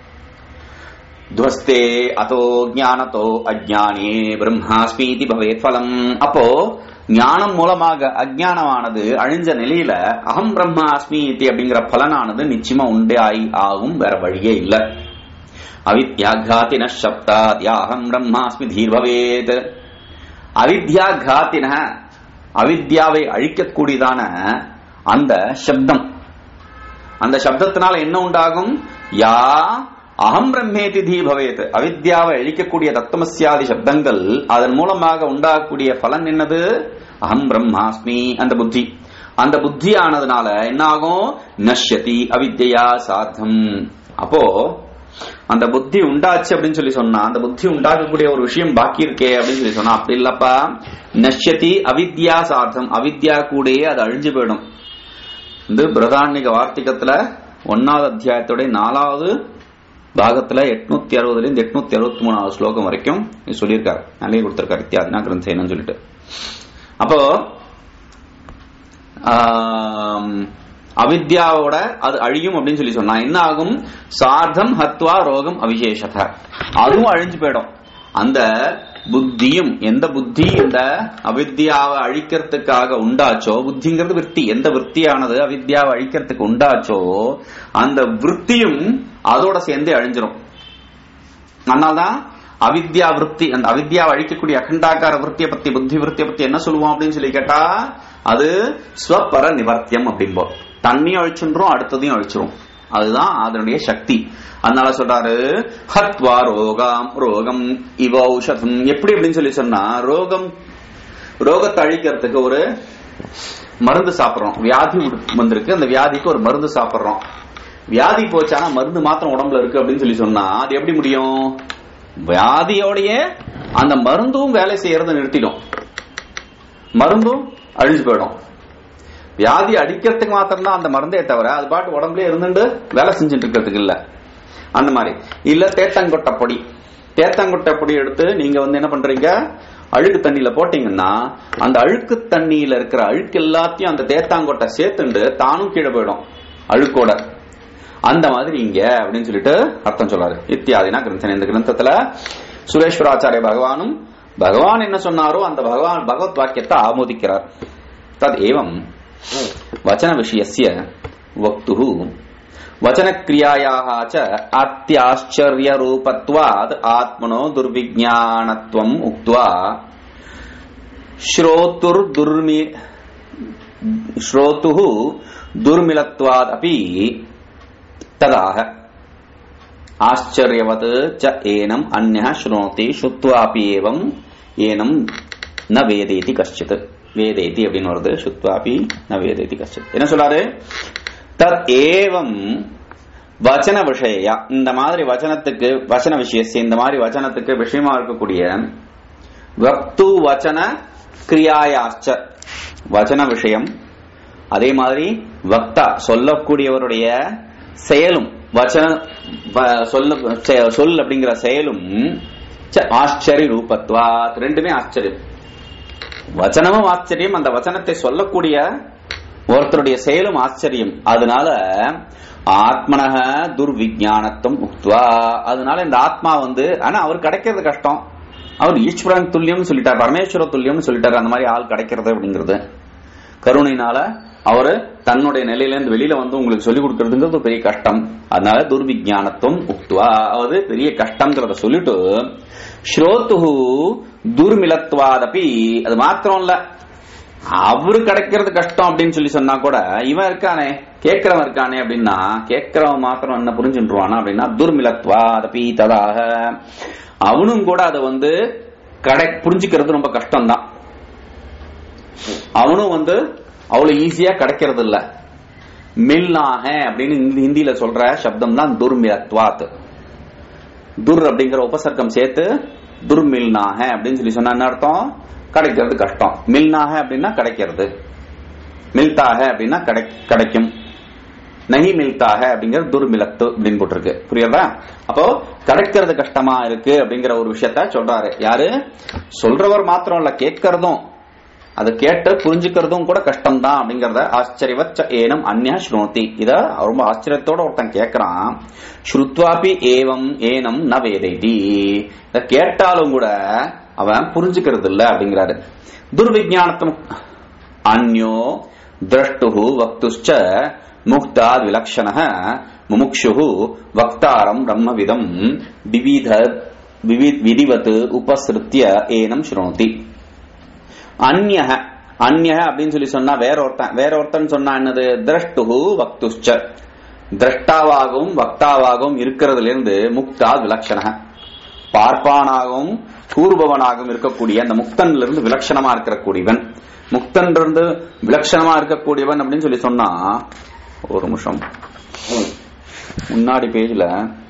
துவஸ்தே அதோ ஞானத்தோ அஜானே பிரம்மாஸ்மீதி பவேத் பலம் அப்போ ஞானம் மூலமாக அஜானமானது அழிஞ்ச நிலையில அகம் பிரம்மாஸ்மி அப்படிங்கிற பலனானது நிச்சயமா உண்டே ஆகி ஆகும் வேற வழியே இல்ல அவித்யாகாத்தின சப்தாத்யாகம் பிரம்மாஸ்மி தீர் பவேத் அவித்யாகாத்தின அவித்யாவை அழிக்கக்கூடியதான அந்த சப்தம் அந்த சப்தத்தினால என்ன உண்டாகும் யா அகம் பிரம்மேதி தீ பவேத் அவித்யாவை அழிக்கக்கூடிய தத்துவமசியாதி சப்தங்கள் அதன் மூலமாக உண்டாகக்கூடிய பலன் என்னது அகம் பிரம்மாஸ்மி அந்த புத்தி அந்த புத்தி ஆனதுனால என்ன ஆகும் நஷ்யதி அவித்யா சாத்தம் அப்போ அந்த புத்தி உண்டாச்சு அப்படின்னு சொல்லி சொன்னா அந்த புத்தி உண்டாக்கக்கூடிய ஒரு விஷயம் பாக்கி இருக்கே அப்படின்னு சொல்லி சொன்னா அப்படி இல்லப்பா நஷ்யதி அவித்யா சாத்தம் அவித்யா கூடயே அது அழிஞ்சு போயிடும் இந்த பிரதானிக வார்த்திகத்துல ஒன்னாவது அத்தியாயத்தோட நாலாவது பாகத்துல எட்நூத்தி அறுபதுல இருந்து எட்நூத்தி அறுபத்தி மூணாவது ஸ்லோகம் வரைக்கும் இது சொல்லியிருக்காரு நிறைய கொடுத்திருக்காரு இத்தியாதினா கிரந்தேனு சொல்லிட்டு அப்போ அவித்யாவோட அது அழியும் அப்படின்னு சொல்லி சொன்னா என்ன ஆகும் சார்த்தம் ஹத்வா ரோகம் அவிசேஷத அதுவும் அழிஞ்சு போயிடும் அந்த புத்தியும் எந்த புத்தி இந்த அவித்யாவை அழிக்கிறதுக்காக உண்டாச்சோ புத்திங்கிறது விற்பி எந்த விற்த்தியானது அவித்யாவை அழிக்கிறதுக்கு உண்டாச்சோ அந்த விற்த்தியும் அதோட சேர்ந்து அழிஞ்சிரும் அதனால்தான் அவித்யா விற்பி அந்த அவித்யாவை அழிக்கக்கூடிய அகண்டாக்கார விற்த்தியை பத்தி புத்தி விற்த்தியை பத்தி என்ன சொல்லுவோம் அப்படின்னு சொல்லி கேட்டா அது ஸ்வப்பர நிவர்த்தியம் அப்படிம்போம் தண்ணியும் அழிச்சுன்றோம் அடுத்ததையும் அழிச்சிரும் அதுதான் அதனுடைய சக்தி அதனால சொல்றாரு ஹத்வா ரோகம் ரோகம் இவ ஔஷதம் எப்படி அப்படின்னு சொல்லி சொன்னா ரோகம் ரோகத்தை அழிக்கிறதுக்கு ஒரு மருந்து சாப்பிடுறோம் வியாதி வந்திருக்கு அந்த வியாதிக்கு ஒரு மருந்து சாப்பிடுறோம் வியாதி போச்சானா மருந்து மாத்திரம் உடம்புல இருக்கு அப்படின்னு சொல்லி சொன்னா அது எப்படி முடியும் வியாதியோடைய அந்த மருந்தும் வேலை செய்யறத நிறுத்திடும் மருந்தும் அழிஞ்சு போயிடும் வியாதி அடிக்கிறதுக்கு மாத்திரம் தான் அந்த மருந்தே தவிர அது பாட்டு உடம்புலயே இருந்துட்டு வேலை செஞ்சுட்டு இருக்கிறதுக்கு இல்ல அந்த மாதிரி இல்ல தேத்தங்கொட்டை பொடி தேத்தங்கொட்டை பொடி எடுத்து நீங்க வந்து என்ன பண்றீங்க அழுக்கு தண்ணியில போட்டீங்கன்னா அந்த அழுக்கு தண்ணியில இருக்கிற அழுக்கு எல்லாத்தையும் அந்த தேத்தாங்கொட்டை சேர்த்துண்டு தானும் கீழே போயிடும் அழுக்கோட அந்த மாதிரி இங்க அப்படின்னு சொல்லிட்டு அர்த்தம் சொல்றாரு இத்தியாதினா கிரந்தன் இந்த கிரந்தத்துல சுரேஸ்வராச்சாரிய பகவானும் பகவான் என்ன சொன்னாரோ அந்த பகவான் பகவத் வாக்கியத்தை ஆமோதிக்கிறார் தத் ஏவம் வச்சன விஷயஸ்ய வக்துः वचनक्रियायाः च अत्याश्चर्यरूपत्वात् आत्मनो दुर्विज्ञानत्वम् उक्त्वा श्रोतुर्दुर्मि श्रोतुः दुर्मिलत्वादपि तदाह ஆச்சரியவத் ச ஏனம் அந்நிய ஸ்ருணோதி சுத்வாபி ஏவம் ஏனம் ந வேதேதி கஷ்டித் வேதேதி அப்படின்னு வருது சுத்வாபி ந வேதேதி கஷ்டித் என்ன சொல்றாரு தத் ஏவம் வச்சன விஷயா இந்த மாதிரி வச்சனத்துக்கு வச்சன விஷயத்தை இந்த மாதிரி வச்சனத்துக்கு விஷயமா இருக்கக்கூடிய வக்து வச்சன கிரியாயாச்ச வச்சன விஷயம் அதே மாதிரி வக்தா சொல்லக்கூடியவருடைய செயலும் வச்சன வ- சொல்ல செ- சொல் அப்படிங்கிற செயலும் ச ஆச்சரிய ரூபத்வா ரெண்டுமே ஆச்சரியம் வச்சனமும் ஆச்சரியம் அந்த வச்சனத்தை சொல்லக்கூடிய ஒருத்தருடைய செயலும் ஆச்சரியம் அதனால ஆத்மனக துர்விஜானத்துவம் உக்துவா அதனால இந்த ஆத்மா வந்து ஆனா அவர் கிடைக்கிறது கஷ்டம் அவர் ஈஸ்வரன் துல்லியம்னு சொல்லிட்டார் பரமேஸ்வர துல்லியம்னு சொல்லிட்டார் அந்த மாதிரி ஆள் கிடைக்கிறது அப்படிங்கிறது கருணையினால அவரு தன்னுடைய நிலையில வெளியில வந்து உங்களுக்கு சொல்லிக் கொடுக்கறதுங்கிறது ஒரு பெரிய கஷ்டம் அதனால துர்விஜானத்துவம் உக்துவா அதாவது பெரிய கஷ்டங்கிறத சொல்லிட்டு ஸ்ரோத்துஹு துர்மிலத்வாதபி அது மாத்திரம் இல்ல அவரு கிடைக்கிறது கஷ்டம் அப்படின்னு சொல்லி சொன்னா கூட இவன் இருக்கானே கேட்கிறவன் இருக்கானே அப்படின்னா கேட்கிறவன் மாத்திரம் என்ன புரிஞ்சுருவானா அப்படின்னா துர்மிலத்வா அதபி ததாக அவனும் கூட அதை வந்து கடை புரிஞ்சுக்கிறது ரொம்ப கஷ்டம்தான் அவனும் வந்து அவ்வளவு ஈஸியா கிடைக்கிறது இல்ல மில்னாக அப்படின்னு ஹிந்தி- ஹிந்தியில சொல்ற சப்தம் தான் துர்மிலத்வாத் துர் அப்படிங்கிற உபசர்க்கம் சேர்த்து துர்மில்னாக அப்படின்னு சொல்லி சொன்னா என்ன அர்த்தம் கிடைக்கிறது கஷ்டம் மில்னாக அப்படின்னா கிடைக்கிறது மில்தாக அப்படின்னா கிடை- கிடைக்கும் நகி மில்தாக அப்படிங்கிற துர்மிலத்து அப்படின்னு போட்டிருக்கு புரியுதா அப்போ கிடைக்கிறது கஷ்டமா இருக்கு அப்படிங்கிற ஒரு விஷயத்த சொல்றாரு யாரு சொல்றவர் மாத்திரம் இல்ல கேட்கறதும் அதை கேட்டு புரிஞ்சுக்கிறதும் கூட கஷ்டம் தான் அப்படிங்கறத ஆச்சரியவச்ச ஏனம் அந்நிய ஸ்ருணோதி இத ரொம்ப ஆச்சரியத்தோட ஒருத்தன் கேட்கறான் ஸ்ருத்வாபி ஏவம் ஏனம் ந வேதைதி இத கேட்டாலும் கூட அவன் புரிஞ்சுக்கிறது இல்ல அப்படிங்கிறாரு துர்விஜானத்தம் அந்யோ திரஷ்டு வக்துஷ்ச முக்தாத் விலக்ஷண முமுக்ஷு வக்தாரம் பிரம்மவிதம் விவித விவி- விதிவத் உபசிருத்திய ஏனம் ஸ்ருணோதி அந்நிய அந்நிய அப்படின்னு சொல்லி சொன்னா வேற ஒருத்தன் வேற ஒருத்தன் சொன்னா என்னது திரஷ்டு வக்துஷ்ச திரஷ்டாவாகவும் வக்தாவாகவும் இருக்கிறதுல இருந்து முக்தா விலட்சண பார்ப்பானாகவும் கூறுபவனாகவும் இருக்கக்கூடிய அந்த முக்தன்ல இருந்து விலட்சணமா இருக்கக்கூடியவன் முக்தன் இருந்து விலட்சணமா இருக்கக்கூடியவன் அப்படின்னு சொல்லி சொன்னா ஒரு நிமிஷம் முன்னாடி பேஜ்ல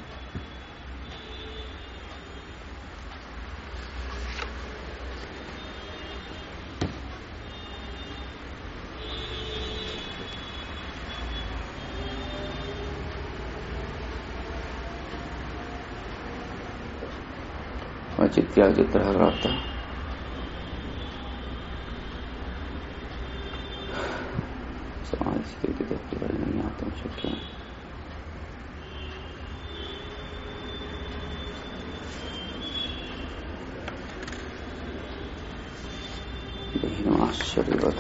चित्याचित्रः समाजस्थितिः ज्ञातुं शक्यम् आश्चर्यवत्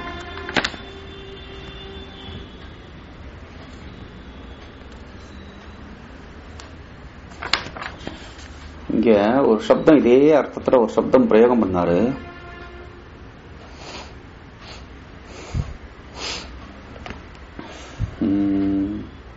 இங்க ஒரு சப்தம் இதே அர்த்தத்துல ஒரு சப்தம் பிரயோகம் பண்ணாரு உம்,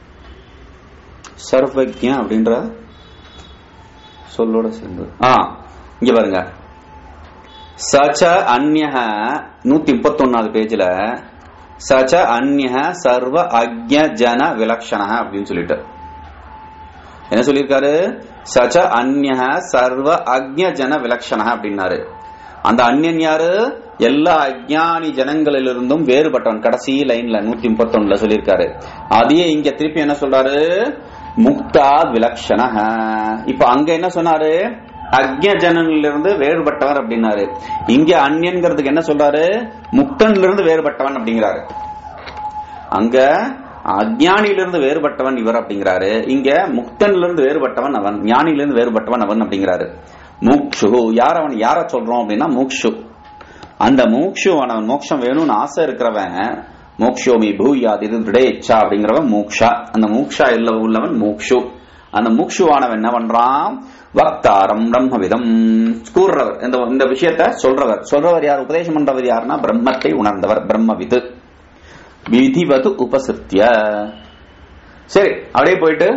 சர்வஜ்ஞ அப்படின்ற சொல்லோட சேர்ந்து ஆ இங்க பாருங்க சச்ச அந்நிய நூத்தி முப்பத்தொன்னாவது பேஜ்ல சச்ச அந்நிய சர்வ அக்ஞ ஜன விலக்ஷண அப்படின்னு சொல்லிட்டு என்ன சொல்லியிருக்காரு சச்ச அந்நிய சர்வ அக்ஞ ஜன விலக்ஷண அப்படின்னாரு அந்த அந்நியன் யாரு எல்லா அஜ்ஞானி ஜனங்களிலிருந்தும் வேறுபட்டவன் கடைசி லைன்ல நூத்தி முப்பத்தொன்னுல சொல்லியிருக்காரு அதையே இங்க திருப்பி என்ன சொல்றாரு முக்தா விலக்ஷண இப்ப அங்க என்ன சொன்னாரு அக்ஞ ஜனனிலிருந்து வேறுபட்டவர் அப்படின்னாரு இங்க அந்நியன்கிறதுக்கு என்ன சொல்றாரு முக்தன்ல இருந்து வேறுபட்டவன் அப்படிங்கிறாரு அங்க அஜ்ஞானியிலிருந்து வேறுபட்டவன் இவர் அப்படிங்கிறாரு இங்க முக்தன்ல இருந்து வேறுபட்டவன் அவன் ஞானியிலிருந்து வேறுபட்டவன் அவன் அப்படிங்கிறாரு மூக்ஷு யார் அவன் யார சொல்றோம் அப்படின்னா மூக்ஷு அந்த மூக்ஷு அவன் மோட்சம் வேணும்னு ஆசை இருக்கிறவன் மோக்ஷோமி பூயாத் இது திடேச்சா அப்படிங்கிறவன் மூக்ஷா அந்த மூக்ஷா இல்ல உள்ளவன் மூக்ஷு அந்த மூக்ஷுவானவன் என்ன பண்றான் வக்தாரம் பிரம்மவிதம் கூறுறவர் இந்த இந்த விஷயத்த சொல்றவர் சொல்றவர் யார் உபதேசம் பண்றவர் யாருன்னா பிரம்மத்தை உணர்ந்தவர் பிரம்மவிது விதிவது உபசிருத்திய சரி அப்படியே போயிட்டு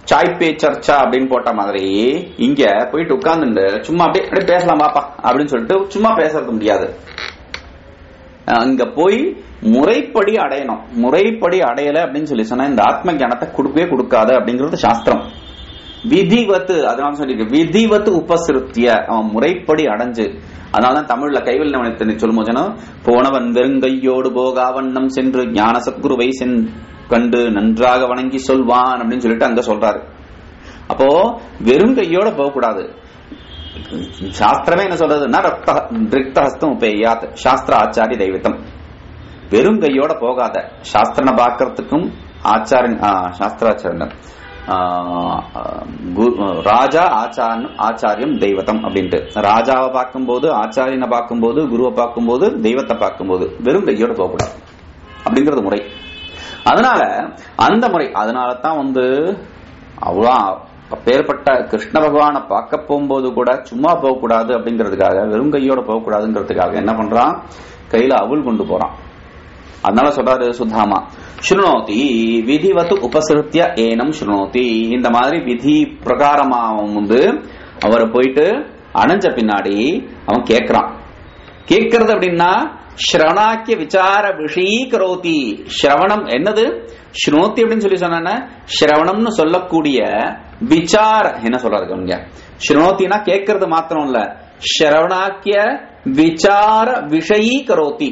சாய் பே சர்ச்சா அப்படின்னு போட்ட மாதிரி இங்க போயிட்டு உட்கார்ந்துட்டு சும்மா அப்படியே அப்படியே பேசலாம் பாப்பா அப்படின்னு சொல்லிட்டு சும்மா பேசுறது முடியாது அங்க போய் முறைப்படி அடையணும் முறைப்படி அடையல அப்படின்னு சொல்லி சொன்னா இந்த ஆத்ம ஞானத்தை கொடுக்கவே கொடுக்காது அப்படிங்கிறது சாஸ்திரம் விதிவத்து அதனால சொல்லியிருக்கு விதிவத்து உபசிருத்திய அவன் முறைப்படி அடைஞ்சு அதனாலதான் தமிழ்ல கைவல் நவனத்தை சொல்லும் போது போனவன் வெறுங்கையோடு போகாவண்ணம் சென்று ஞான சத்குருவை சென் கண்டு நன்றாக வணங்கி சொல்வான் அப்படின்னு சொல்லிட்டு அங்க சொல்றாரு அப்போ வெறுங்கையோட போகக்கூடாது சாஸ்திரமே என்ன சொல்றதுன்னா ரத்த ரிக்தஹஸ்தம் உபேயாத் சாஸ்திர ஆச்சாரிய தெய்வத்தம் வெறும் கையோட போகாத சாஸ்திரனை பார்க்கறதுக்கும் ஆச்சாரியன் ஆ, சாஸ்திராச்சாரியன் ஆ, கு- ராஜா ஆச்சாரன் ஆச்சாரியம் தெய்வத்தம் அப்படின்ட்டு ராஜாவை பார்க்கும்போது ஆச்சாரியனை பார்க்கும்போது குருவை பார்க்கும்போது தெய்வத்தை பார்க்கும்போது வெறும் கையோட போகக்கூடாது அப்படிங்கிறது முறை அதனால அந்த முறை அதனால தான் வந்து அவ்வளோ அப்பேற்பட்ட கிருஷ்ண பகவானை பார்க்க போகும்போது கூட சும்மா போகக்கூடாது அப்படிங்கிறதுக்காக வெறும் கையோட போகக்கூடாதுங்கிறதுக்காக என்ன பண்றான் கையில அவுள் கொண்டு போறான் அதனால சொல்றாரு சுதாமா ஸ்ருணோதி விதிவத்து உபசிருத்திய ஏனம் ஸ்ருணோதி இந்த மாதிரி விதி பிரகாரமா அவன் வந்து அவரை போயிட்டு அணைஞ்ச பின்னாடி அவன் கேட்கறான் கேட்கறது அப்படின்னா ஸ்ரவணாக்கிய விசார விஷீகரோதி ஸ்ரவணம் என்னது ஸ்ரோதி அப்படின்னு சொல்லி சொன்ன ஸ்ரவணம்னு சொல்லக்கூடிய விசார என்ன சொல்றாரு கவனிங்க ஸ்ரோத்தினா கேட்கறது மாத்திரம் இல்ல ஸ்ரவணாக்கிய விசார விஷயீகரோதி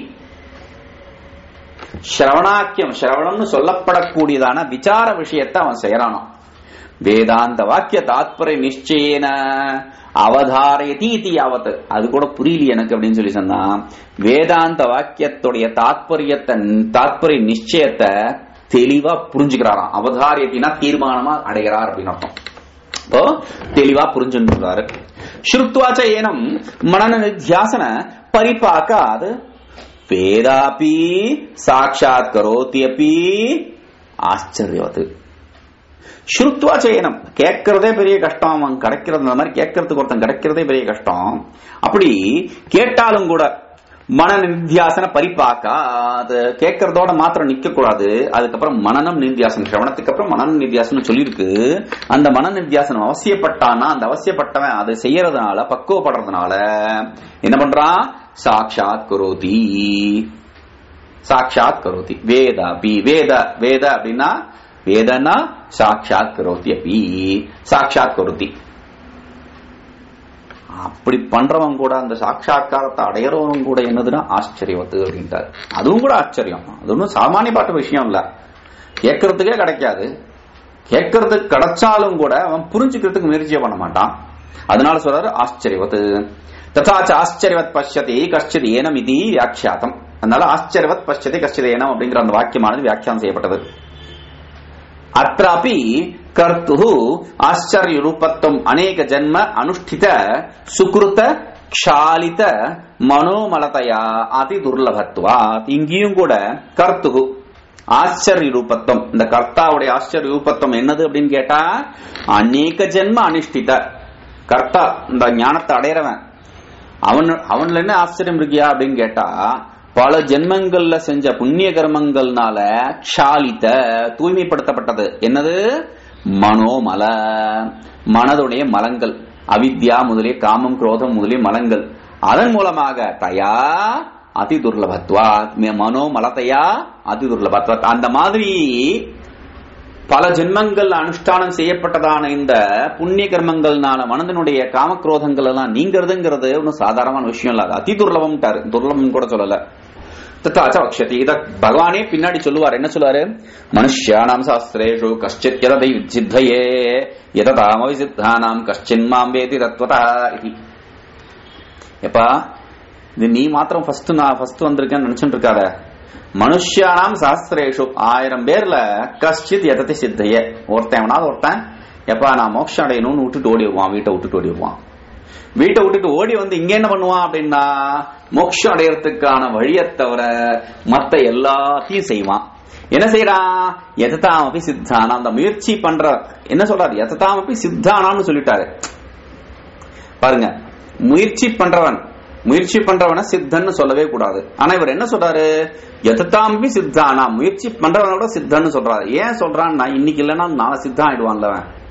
ஸ்ரவணாக்கியம் ஸ்ரவணம்னு சொல்லப்படக்கூடியதான விசார விஷயத்தை அவன் செய்யறானாம் வேதாந்த வாக்கிய தாத்பரிய நிச்சயன அவதாரயதி இது யாவத் அது கூட புரியல எனக்கு அப்படின்னு சொல்லி சொன்னா வேதாந்த வாக்கியத்துடைய தாத்பரியத்தை தாத்பரிய நிச்சயத்தை தெளிவா புரிஞ்சுக்கிறாராம் அவதாரியத்தினா தீர்மானமா அடைகிறார் அப்படின்னு அர்த்தம் இப்போ தெளிவா புரிஞ்சுன்றாரு ஸ்ருத்வாச்ச ஏனம் மனன நித்தியாசன பரிபாக்காத் வேதாபி சாட்சாத் கரோதி அப்பி ஆச்சரியவத்து ஸ்ருத்வா செய்யணும் கேட்கறதே பெரிய கஷ்டம் அவன் கிடைக்கிறது அந்த மாதிரி கேட்கறதுக்கு ஒருத்தன் கிடைக்கிறதே பெரிய கஷ்டம் அப்படி கேட்டாலும் கூட மன நித்தியாசன பரிபாக்கா அது கேட்கறதோட மாத்திரம் நிக்க கூடாது அதுக்கப்புறம் மனநம் நித்தியாசனம் சிரவணத்துக்கு அப்புறம் மனநம் நித்தியாசனம் சொல்லியிருக்கு அந்த மன நித்தியாசனம் அவசியப்பட்டானா அந்த அவசியப்பட்டவன் அதை செய்யறதுனால பக்குவப்படுறதுனால என்ன பண்றான் சாட்சாத் கரோதி சாட்சாத் கரோதி வேத பி வேத வேத அப்படின்னா வேதனா சாட்சாத் கரோதி அப்பி சாட்சாத் கரோதி அப்படி பண்றவன் கூட அந்த சாட்சா்காரத்தை அடையறவன் கூட என்னதுன்னா ஆச்சரியவத்து அப்படின்ட்டார் அதுவும் கூட ஆச்சரியம் அது ஒன்றும் சாமானிய பாட்டு விஷயம் இல்ல கேட்கறதுக்கே கிடைக்காது கேட்கறதுக்கு கிடைச்சாலும் கூட அவன் புரிஞ்சுக்கிறதுக்கு முயற்சியே பண்ண மாட்டான் அதனால சொல்றாரு ஆச்சரியவத்து ததாச்ச ஆச்சரியவத் பஷ்யதி கஷ்டித் ஏனம் இது வியாக்கியாத்தம் அதனால ஆச்சரியவத் பஷ்யதி கஷ்டித் ஏனம் அப்படிங்கிற அந்த வாக்கியமானது வியாக்கியானம் செய்யப்பட்டது அत्रापि கர்த்து ஆச்சரிய ரூபத்துவம் அநேக ஜன்ம அனுஷ்டித சுக்ருத க்ஷாலித மனோமலதையா அதி துர்லபத்துவா இங்கேயும் கூட கர்த்து ஆச்சரிய ரூபத்துவம் இந்த கர்த்தாவுடைய ஆச்சரிய ரூபத்துவம் என்னது அப்படின்னு கேட்டா அநேக ஜென்ம அனுஷ்டித கர்த்தா இந்த ஞானத்தை அடையறவன் அவன் அவன்ல என்ன ஆச்சரியம் இருக்கியா அப்படின்னு கேட்டா பல ஜென்மங்கள்ல செஞ்ச புண்ணிய கர்மங்கள்னால க்ஷாலித்த தூய்மைப்படுத்தப்பட்டது என்னது மனோமல மனதுடைய மலங்கள் அவித்யா முதலிய காமம் குரோதம் முதலிய மலங்கள் அதன் மூலமாக தயா அதி துர்லபத்வா மனோமலத்தையா அதி துர்லபத்வா அந்த மாதிரி பல ஜென்மங்கள் அனுஷ்டானம் செய்யப்பட்டதான இந்த புண்ணிய கர்மங்கள்னால மனதனுடைய காமக்ரோதங்கள் எல்லாம் நீங்கிறதுங்கிறது ஒன்றும் சாதாரணமான விஷயம் இல்ல அது அதி துர்லபம்ட்டாரு துர்லபம் கூட சொல்லல தத்தாச்ச வக்ஷதி இத பகவானே பின்னாடி சொல்லுவார் என்ன சொல்லுவாரு மனுஷ்யானாம் சாஸ்திரேஷு கஷ்டித் எததை சித்தயே எததாமவி சித்தானாம் கஷ்டின் மாம் வேதி தத்வதா இது எப்பா இது நீ மாத்திரம் ஃபர்ஸ்ட் நான் ஃபர்ஸ்ட் வந்திருக்கேன்னு நினைச்சுட்டு இருக்காத மனுஷியானாம் சாஸ்திரேஷு ஆயிரம் பேர்ல கஷ்டித் எதத்தை சித்தைய ஒருத்தன் எவனாவது ஒருத்தன் எப்பா நான் மோட்சம் அடையணும்னு விட்டுட்டு ஓடி வருவான் வீட்டை விட்டுட்டு ஓடி வருவான் வீட்டை விட்டுட்டு ஓடி வந்து இங்க என்ன பண்ணுவான் அப்படின்னா மோட்சம் அடையறதுக்கான வழியை தவிர மத்த எல்லாத்தையும் செய்வான் என்ன செய்யறான் எதத்தாமப்பி சித்தானா அந்த முயற்சி பண்ற என்ன சொல்றாரு எதத்தாமப்பி சித்தானான்னு சொல்லிட்டாரு பாருங்க முயற்சி பண்றவன் முயற்சி பண்றவன சித்தன்னு சொல்லவே கூடாது ஆனா இவர் என்ன சொல்றாரு எதத்தாம்பி சித்தானா முயற்சி பண்றவனோட சித்தன்னு சொல்றாரு ஏன் சொல்றான்னா இன்னைக்கு இல்லைன்னா நாளை சித்தம் ஆயிடுவான்ல அவன்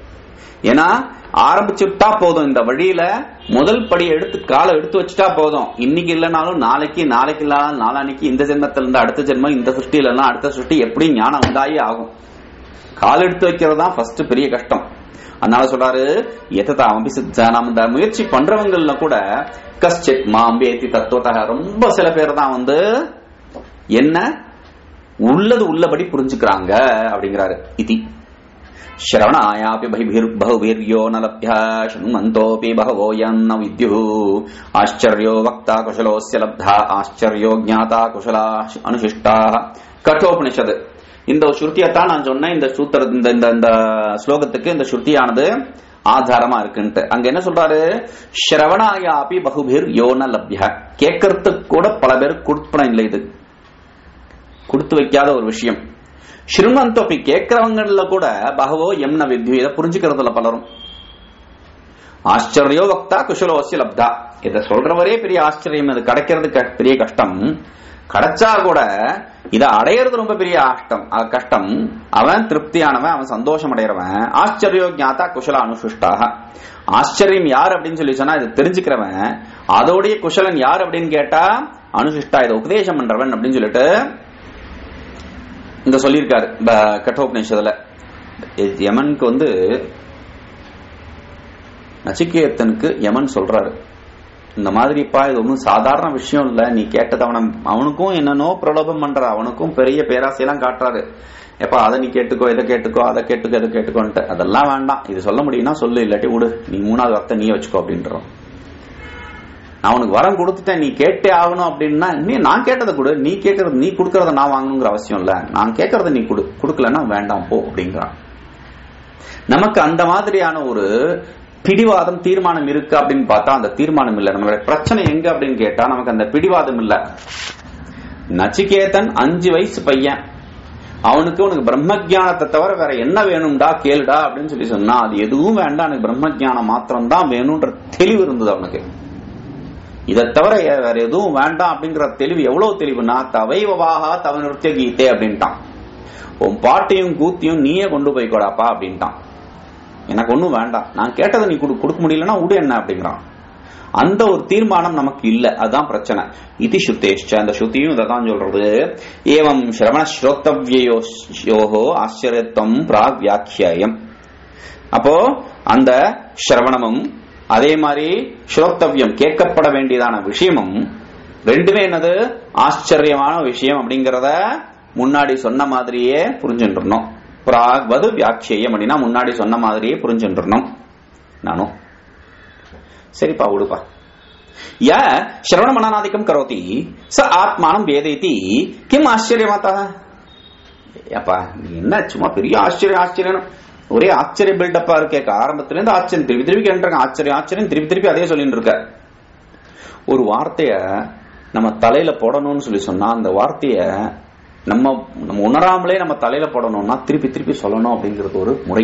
ஏன்னா ஆரம்பிச்சுட்டா போதும் இந்த வழியில முதல் படி எடுத்து காலை எடுத்து வச்சுட்டா போதும் இன்னைக்கு இல்லைனாலும் நாளைக்கு நாளைக்கு இல்லாத நாளானைக்கு இந்த ஜென்மத்துல இருந்து அடுத்த ஜென்மம் இந்த சிருஷ்டி இல்லைன்னா அடுத்த சிருஷ்டி எப்படி ஞானம் உண்டாயே ஆகும் கால் எடுத்து வைக்கிறது தான் ஃபர்ஸ்ட் பெரிய கஷ்டம் அதனால சொல்றாரு எத்ததாமபி சித்தானாம் இந்த முயற்சி பண்றவங்கள்ல கூட கஷ்டித் மாம்பேத்தி தத்துவத்தக ரொம்ப சில பேர் தான் வந்து என்ன உள்ளது உள்ளபடி புரிஞ்சுக்கிறாங்க அப்படிங்கிறாரு இதி श्रवणायापि बहिर्बहुभिर्यो न लभ्य शृण्वन्तोऽपि बहवो यन्न विद्युः आश्चर्यो वक्ता कुशलोऽस्य लब्धा आश्चर्यो ज्ञाता कुशला अनुशिष्टाः கட்டோபனிஷது இந்த ஸ்ருதியத்தான் நான் சொன்னேன் இந்த சூத்திர இந்த இந்த இந்த ஸ்லோகத்துக்கு இந்த ஸ்ருதியானது ஆதாரமா இருக்குன்ட்டு அங்க என்ன சொல்றாரு ஸ்ரவணாயாபி பகுபிர் யோன லப்ய கேட்கறதுக்கு கூட பல பேர் கொடுப்பனம் இல்லை இது கொடுத்து வைக்காத ஒரு விஷயம் ஸ்ரீமந்தோப்பி கேட்கிறவங்கல கூட பகவோ எம்ன வித்யு இதை புரிஞ்சுக்கிறதுல பலரும் ஆச்சரியோ வக்தா குஷலோசிய லப்தா இதை சொல்றவரே பெரிய ஆச்சரியம் இது கிடைக்கிறது க- பெரிய கஷ்டம் கிடைச்சா கூட இதை அடையிறது ரொம்ப பெரிய ஆஷ்டம் அஹ் கஷ்டம் அவன் திருப்தியானவன் அவன் சந்தோஷம் அடைகிறவன் ஆச்சரியோ ஞாத்தா குஷல அனுசுஷ்டாக ஆச்சரியம் யார் அப்படின்னு சொல்லி சொன்னா இதை தெரிஞ்சுக்கிறவன் அதோடைய குஷலன் யார் அப்படின்னு கேட்டா அனுசிஷ்டா இதை உபதேசம் பண்றவன் அப்படின்னு சொல்லிட்டு இந்த சொல்லியிருக்காரு ப- கட்டோபநிஷத்துல யமனுக்கு வந்து நச்சிகேத்தனுக்கு யமன் சொல்றாரு இந்த மாதிரிப்பா இது ஒன்றும் சாதாரண விஷயம் இல்ல நீ கேட்டது அவன அவனுக்கும் என்னன்னோ பிரலோபம் பண்ற அவனுக்கும் பெரிய பேராசையெல்லாம் காட்டுறாரு எப்பா அதை நீ கேட்டுக்கோ இதை கேட்டுக்கோ அதை கேட்டுக்கோ இதை கேட்டுக்கோன்ட்டு அதெல்லாம் வேண்டாம் இது சொல்ல முடியும்னா சொல்லு இல்லாட்டி விடு நீ மூணாவது வார்த்தை நீ வச்சுக்கோ அப்படின்றோம் நான் உனக்கு வரம் கொடுத்துட்டேன் நீ கேட்டே ஆகணும் அப்படின்னா நீ நான் கேட்டதை கொடு நீ கேட்கறது நீ கொடுக்கறத நான் வாங்கணுங்கிற அவசியம் இல்ல நான் கேட்கறத நீ கொடு கொடுக்கலன்னா வேண்டாம் போ அப்படிங்கிறான் நமக்கு அந்த மாதிரியான ஒரு பிடிவாதம் தீர்மானம் இருக்கு அப்படின்னு பார்த்தா அந்த தீர்மானம் இல்ல நம்மளுடைய பிரச்சனை எங்க அப்படின்னு கேட்டா நமக்கு அந்த பிடிவாதம் இல்ல நச்சிகேதன் அஞ்சு வயசு பையன் அவனுக்கு உனக்கு பிரம்ம ஞானத்தை தவிர வேற என்ன வேணும்டா கேளுடா அப்படின்னு சொல்லி சொன்னா அது எதுவும் வேண்டாம் எனக்கு பிரம்ம ஞானம் மாத்திரம் தான் வேணும்ன்ற தெளிவு இருந்தது அவனுக்கு இதை தவிர எ- வேற எதுவும் வேண்டாம் அப்படிங்கிற தெளிவு எவ்வளவு தெளிவுனா தவைவாகா தவ நிறுத்திய கீதே அப்படின்ட்டான் உன் பாட்டையும் கூத்தியும் நீயே கொண்டு போய்க்கோடாப்பா அப்படின்ட்டான் எனக்கு ஒண்ணும் வேண்டாம் நான் கேட்டதை நீ கொடு கொடுக்க முடியலன்னா விடு என்ன அப்படிங்கிறான் அந்த ஒரு தீர்மானம் நமக்கு இல்ல அதுதான் பிரச்சனை இது சுத்தேஷ்ட அந்த ஸ்ருதியும் இதான் சொல்றது ஏவம் சிரவண ஸ்ரோத்தவ்யோஹோ ஆச்சரியத்துவம் பிராக் வியாக்கியாயம் அப்போ அந்த சிரவணமும் அதே மாதிரி ஸ்ரோத்தவ்யம் கேட்கப்பட வேண்டியதான விஷயமும் ரெண்டுமே என்னது ஆச்சரியமான விஷயம் அப்படிங்கறத முன்னாடி சொன்ன மாதிரியே புரிஞ்சுட்டுறணும் பிராக்வது வியாக்கியம் அப்படின்னா முன்னாடி சொன்ன மாதிரியே புரிஞ்சுட்டுறணும் நானும் சரிப்பா விடுப்பா ய சிரவண மனநாதிக்கம் கரோதி ச ஆத்மானம் வேதைத்தி கிம் ஆச்சரியமாத்தா அப்பா நீ என்ன சும்மா பெரிய ஆச்சரியம் ஆச்சரியம் ஒரே ஆச்சரிய பில்டப்பா இருக்கே ஆரம்பத்துல இருந்து ஆச்சரியம் திருப்பி திருப்பி கேட்டுருக்க ஆச்சரியம் ஆச்சரியம் திருப்பி திருப்பி அதே சொல்லிட்டு இருக்க ஒரு வார்த்தைய நம்ம தலையில போடணும்னு சொல்லி சொன்னா அந்த வார்த்தைய நம்ம நம்ம உணராமலே நம்ம தலையில போடணும்னா திருப்பி திருப்பி சொல்லணும் அப்படிங்கிறது ஒரு முறை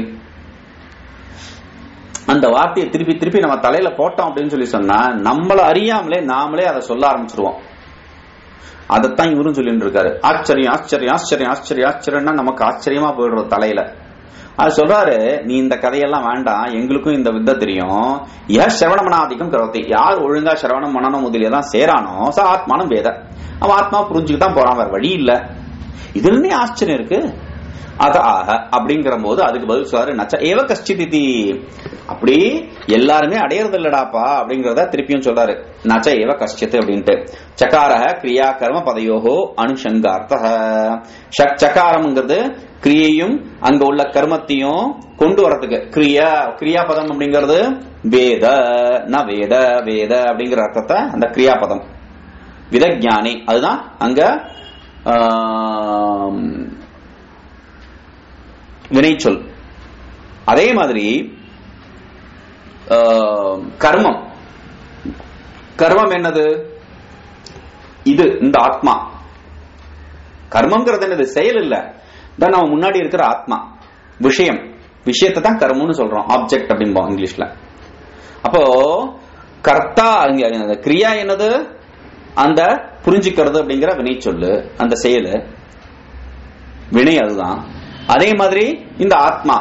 அந்த வார்த்தையை திருப்பி திருப்பி நம்ம தலையில போட்டோம் அப்படின்னு சொல்லி சொன்னா நம்மள அறியாமலே நாமளே அதை சொல்ல ஆரம்பிச்சிருவோம் அதைத்தான் இவரும் சொல்லிட்டு இருக்காரு ஆச்சரியம் ஆச்சரியம் ஆச்சரியம் ஆச்சரியம் ஆச்சரியம்னா நமக்கு ஆச்சரியமா போயிடுறது தலையில அது சொல்றாரு நீ இந்த கதையெல்லாம் வேண்டாம் எங்களுக்கும் இந்த வித்தை தெரியும் ஏ சிரவணமனாதிக்கம் கருவத்தை யார் ஒழுங்கா சிரவணம் மனனம் முதலியதான் சேரானோ ச ஆத்மானம் வேத அவன் ஆத்மா புரிஞ்சுக்கு தான் போறான் வேற வழி இல்ல இதுலனே ஆச்சரியம் இருக்கு அத ஆக அப்படிங்கிற போது அதுக்கு பதில் சொல்றாரு நச்ச ஏவ கஷ்டிதி அப்படி எல்லாருமே அடையறது இல்லடாப்பா அப்படிங்கறத திருப்பியும் சொல்றாரு நச்ச ஏவ கஷ்டித் அப்படின்ட்டு சகாரக கிரியா கர்ம பதயோகோ அனுஷங்கார்த்த ஷக் சகாரம்ங்கிறது கிரியையும் அங்க உள்ள கர்மத்தையும் கொண்டு வரதுக்கு கிரியா கிரியாபதம் அப்படிங்கிறது வேத ந வேத வேத அப்படிங்கிற அர்த்தத்தை அந்த கிரியாபதம் விதஜானி அதுதான் அங்க ஆம், வினைச்சொல் அதே மாதிரி ஆம், கர்மம் கர்மம் என்னது இது இந்த ஆத்மா கர்மம்ங்கிறது என்னது செயல் இல்ல தான் நம்ம முன்னாடி இருக்கிற ஆத்மா விஷயம் விஷயத்தை தான் கர்மம்னு சொல்றோம் ஆப்ஜெக்ட் அப்படிம்போம் இங்கிலீஷ்ல அப்போ கர்த்தா இங்க அந்த கிரியா என்னது அந்த புரிஞ்சுக்கிறது அப்படிங்கிற வினை சொல்லு அந்த செயலு வினை அதுதான் அதே மாதிரி இந்த ஆத்மா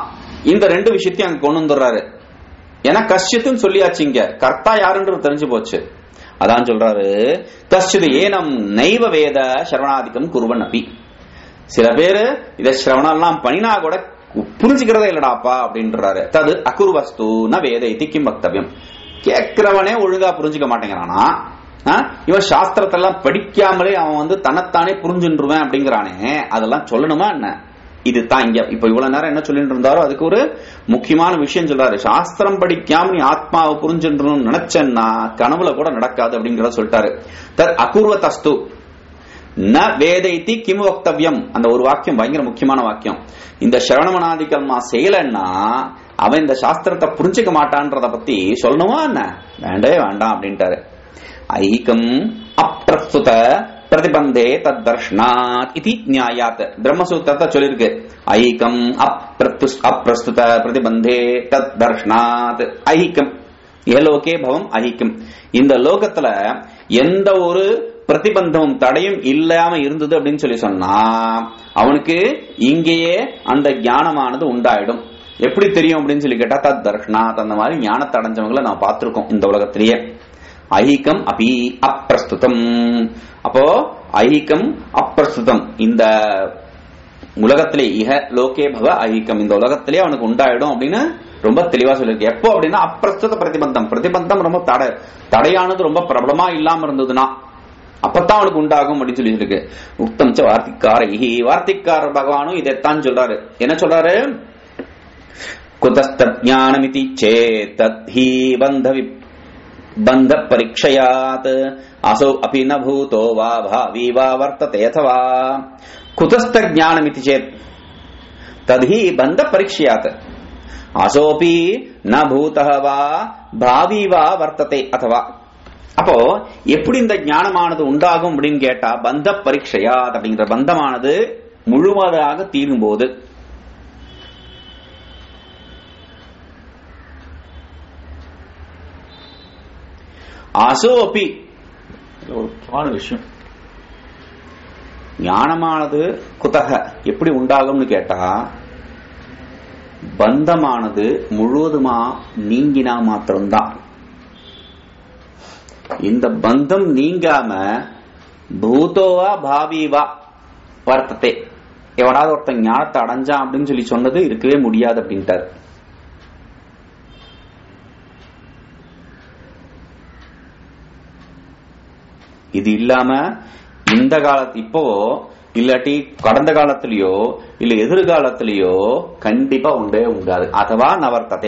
இந்த ரெண்டு விஷயத்தையும் அங்க கொண்டு வந்துடுறாரு ஏன்னா கஷ்டத்துன்னு சொல்லியாச்சு இங்க கர்த்தா யாருன்றது தெரிஞ்சு போச்சு அதான் சொல்றாரு கஷ்டித் ஏனம் நைவ வேத சரவணாதிக்கம் குருவன் அப்பி சில பேரு இத சிரவணம் பண்ணினா கூட புரிஞ்சுக்கிறதே இல்லடாப்பா அப்படின்றாரு தது அகுர்வஸ்து ந வேத இத்திக்கும் வக்தவியம் கேட்கிறவனே ஒழுங்கா புரிஞ்சுக்க மாட்டேங்கிறானா ஆ? இவன் சாஸ்திரத்தெல்லாம் படிக்காமலே அவன் வந்து தன்னைத்தானே புரிஞ்சுருவேன் அப்படிங்கிறானே அதெல்லாம் சொல்லணுமா என்ன இது தான் இங்க இப்ப இவ்வளவு நேரம் என்ன சொல்லிட்டு இருந்தாரோ அதுக்கு ஒரு முக்கியமான விஷயம் சொல்றாரு சாஸ்திரம் படிக்காம நீ ஆத்மாவை புரிஞ்சுன்றணும்னு நினைச்சேன்னா கனவுல கூட நடக்காது அப்படிங்கறத சொல்லிட்டாரு தத் அகுர்வ தஸ்து ந வேதைத்தி கிம் வக்தவ்யம் அந்த ஒரு வாக்கியம் பயங்கர முக்கியமான வாக்கியம் இந்த சிரவணமனாதிகள்மா செய்யலன்னா அவன் இந்த சாஸ்திரத்தை புரிஞ்சுக்க மாட்டான்றத பத்தி சொல்லணுமா என்ன வேண்டவே வேண்டாம் அப்படின்ட்டாரு ஐகம் அப்பிரஸ்துத பிரதிபந்தே தத் தர்ஷனாத் இது நியாயாத் பிரம்மசூத்திரத்தை சொல்லியிருக்கு ஐகம் அப்பிரத்து அப்பிரஸ்துத பிரதிபந்தே தத் தர்ஷனாத் ஐகம் ஏலோகே பவம் ஐக்கம் இந்த லோகத்துல எந்த ஒரு பிரதிபந்தமும் தடையும் இல்லாம இருந்தது அப்படின்னு சொல்லி சொன்னா அவனுக்கு இங்கேயே அந்த ஞானமானது உண்டாயிடும் எப்படி தெரியும் அப்படின்னு சொல்லி கேட்டா தத் தர்ஷனாத் அந்த மாதிரி ஞானத்தை அடைஞ்சவங்களை நான் பார்த்திருக்கோம் இந்த உலகத்திலேயே ஐகிகம் அபி அப்பிரஸ்துதம் அப்போ ஐகிகம் அப்பிரஸ்துதம் இந்த உலகத்திலே இக லோகே பவ ஐகிகம் இந்த உலகத்திலே அவனுக்கு உண்டாயிடும் அப்படின்னு ரொம்ப தெளிவா சொல்லியிருக்கு எப்போ அப்படின்னா அப்பிரஸ்துத பிரதிபந்தம் பிரதிபந்தம் ரொம்ப தடை தடையானது ரொம்ப பிரபலமா இல்லாம இருந்ததுன்னா அப்பத்தான் அவனுக்கு உண்டாகும் அப்படின்னு சொல்லி இருக்கு உத்தம் ச வார்த்திக்கார இஹி வார்த்திக்கார பகவானும் இதைத்தான் சொல்றாரு என்ன சொல்றாரு குதஸ்தஜானமிதி சேத்தத் ஹி பந்த வி- बन्ध परीक्षयात् असौ अपि न भूतो वा भावी वा वर्तते अथवा कुतस्त ज्ञानमिति चेत् तर्हि बन्ध परीक्षयात् असोऽपि न भूतः वा भावी वा वर्तते अथवा அப்போ எப்படி இந்த ஞானமானது உண்டாகும் அப்படின்னு கேட்டா பந்த பரீட்சையாத் அப்படிங்கிற பந்தமானது முழுவதாக தீரும் போது அசோ அப்பி இதுல ஒரு முக்கியமான விஷயம் ஞானமானது குத்தக எப்படி உண்டாகும்னு கேட்டா பந்தமானது முழுவதுமா நீங்கினா மாத்திரம்தான் இந்த பந்தம் நீங்காம பூதோவா பாவிவா வர்த்தத்தை எவனாவது ஒருத்தன் ஞானத்தை அடைஞ்சான் அப்படின்னு சொல்லி சொன்னது இருக்கவே முடியாது அப்படின்ட்டாரு இது இல்லாம இந்த காலத்து இப்போ இல்லாட்டி கடந்த காலத்திலயோ இல்ல எதிர்காலத்திலயோ கண்டிப்பா உண்டே உண்டாது அதுவா நவர்த்ததே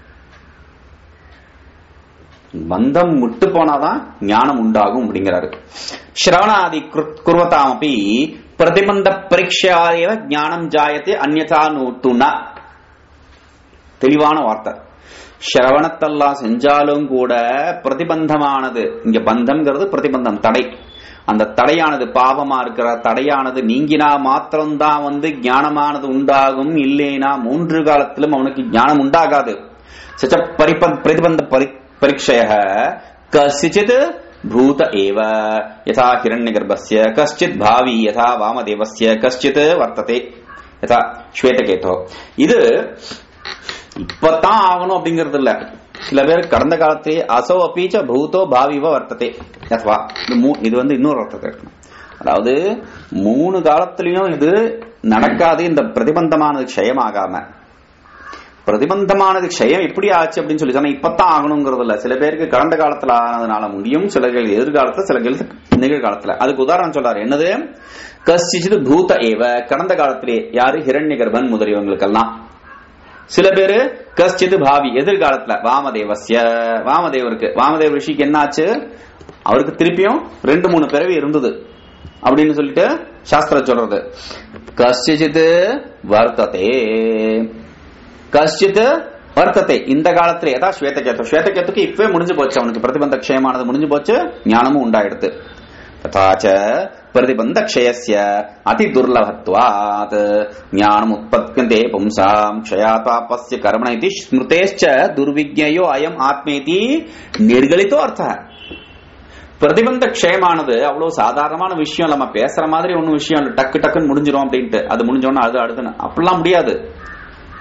பந்தம் விட்டு போனாதான் ஞானம் உண்டாகும் அப்படிங்கிறாரு ஸ்ரவணாதி குர்- குர்வதாமப்பி பிரதிபந்த பரீட்சாயேவ ஞானம் ஜாயத்தை அந்யதா நூத்துனா தெளிவான வார்த்தை சிரவணத்தெல்லாம் செஞ்சாலும் கூட பிரதிபந்தமானது இங்க பந்தம்ங்கிறது பிரதிபந்தம் தடை அந்த தடையானது பாவமா இருக்கிற தடையானது நீங்கினா மாத்திரம்தான் வந்து ஞானமானது உண்டாகும் இல்லைனா மூன்று காலத்திலும் அவனுக்கு ஞானம் உண்டாகாது சச்ச பரிப பிரதிபந்த பரி பரீட்சய கசிச்சித் பூத ஏவ யதா ஹிரண்யகர்ப்பஸ்ய கஷ்டித் பாவி யதா வாமதேவஸ்ய கஷ்டித் வர்த்ததே யதா ஸ்வேதகேதோ இது இப்பதான் ஆகணும் அப்படிங்கிறது இல்ல சில பேர் கடந்த காலத்திலே அசோ அப்பீச்ச பூதோ பாவிவ வர்த்ததே அதுவா இது மூ- இது வந்து இன்னொரு அர்த்தத்தை இருக்கணும் அதாவது மூணு காலத்திலயும் இது நடக்காது இந்த பிரதிபந்தமானது க்ஷயமாகாம பிரதிபந்தமானது க்ஷயம் எப்படி ஆச்சு அப்படின்னு சொல்லி சொன்னா இப்பதான் ஆகணுங்கிறது இல்ல சில பேருக்கு கடந்த காலத்துல ஆனதுனால முடியும் சில பேருக்கு எதிர்காலத்துல சில பேருக்கு நிகழ்காலத்துல அதுக்கு உதாரணம் சொல்றாரு என்னது கசிச்சிது பூத ஏவ கடந்த காலத்திலே யாரு ஹிரண்ய கர்ப்பன் முதலியவங்களுக்கெல்லாம் சில பேரு கஷ்டித் பாவி எதிர்காலத்துல வாமதேவஸ்ய வாமதேவருக்கு வாமதேவ ரிஷிக்கு என்னாச்சு அவருக்கு திருப்பியும் ரெண்டு மூணு பிறவி இருந்தது அப்படின்னு சொல்லிட்டு சாஸ்திரம் சொல்றது கஷ்டித் வர்த்ததே கஷ்டித் வர்த்தத்தை இந்த காலத்துல ஏதா ஸ்வேதகேத்து ஸ்வேதகேத்துக்கு இப்பவே முடிஞ்சு போச்சு அவனுக்கு பிரதிபந்த க்ஷயமானது முடிஞ்சு போச்சு ஞானமும் உண்டாயிடுது ததாச்ச பிரதிபந்த க்ஷயஸ்ய அதி துர்லபத்வாத் ஞானம் உற்பத்தியந்தே பும்சாம் க்ஷயாத்வாபஸ்ய கர்மண இதி ஸ்மிருதேश्च துர்விஜ்ஞயோ அயம் ஆத்மேதி நிர்கலித்தோ அர்த்த பிரதிபந்த க்ஷயமானது அவ்வளவு சாதாரணமான விஷயம் நம்ம பேசுற மாதிரி ஒன்னும் விஷயம் இல்ல டக்கு டக்குன்னு முடிஞ்சிரும் அப்படின்ட்டு அது முடிஞ்சோன்னா அது அடுத்து அப்படிலாம் முடியாது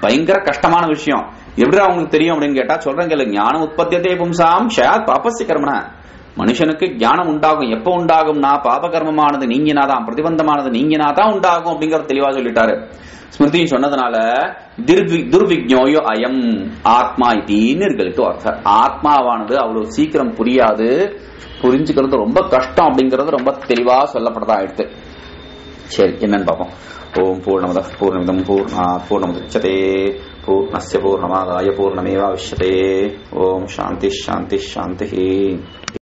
பயங்கர கஷ்டமான விஷயம் எப்படி அவங்களுக்கு தெரியும் அப்படின்னு கேட்டா சொல்றேன் கேளு ஞானம் உற்பத்தியதே பும்சாம் ஷயாத் பாபஸ்ய கர்மன மனுஷனுக்கு ஞானம் உண்டாகும் எப்ப உண்டாகும்னா பாபகர்மமானது நீங்கினாதான் பிரதிபந்தமானது நீங்கினாதான் உண்டாகும் அப்படிங்கறது தெளிவா சொல்லிட்டாரு ஸ்மிருதியும் சொன்னதுனால துர்வி- துர்விக்ஞோயோ அயம் ஆத்மா இத்தீன்னு இருக்கு அர்த்தம் ஆத்மாவானது அவ்வளவு சீக்கிரம் புரியாது புரிஞ்சுக்கிறது ரொம்ப கஷ்டம் அப்படிங்கறது ரொம்ப தெளிவா சொல்லப்பட்டதா ஆயிடுத்து சரி என்னன்னு பார்ப்போம் ஓம் பூர்ணமத பூர்ணமிதம் பூர்ணா பூர்ணமுதச்சதே பூர்ணஸ்ய பூர்ணமாதாய பூர்ணமேவாவிஷ்யதே ஓம் சாந்தி சாந்தி சாந்தி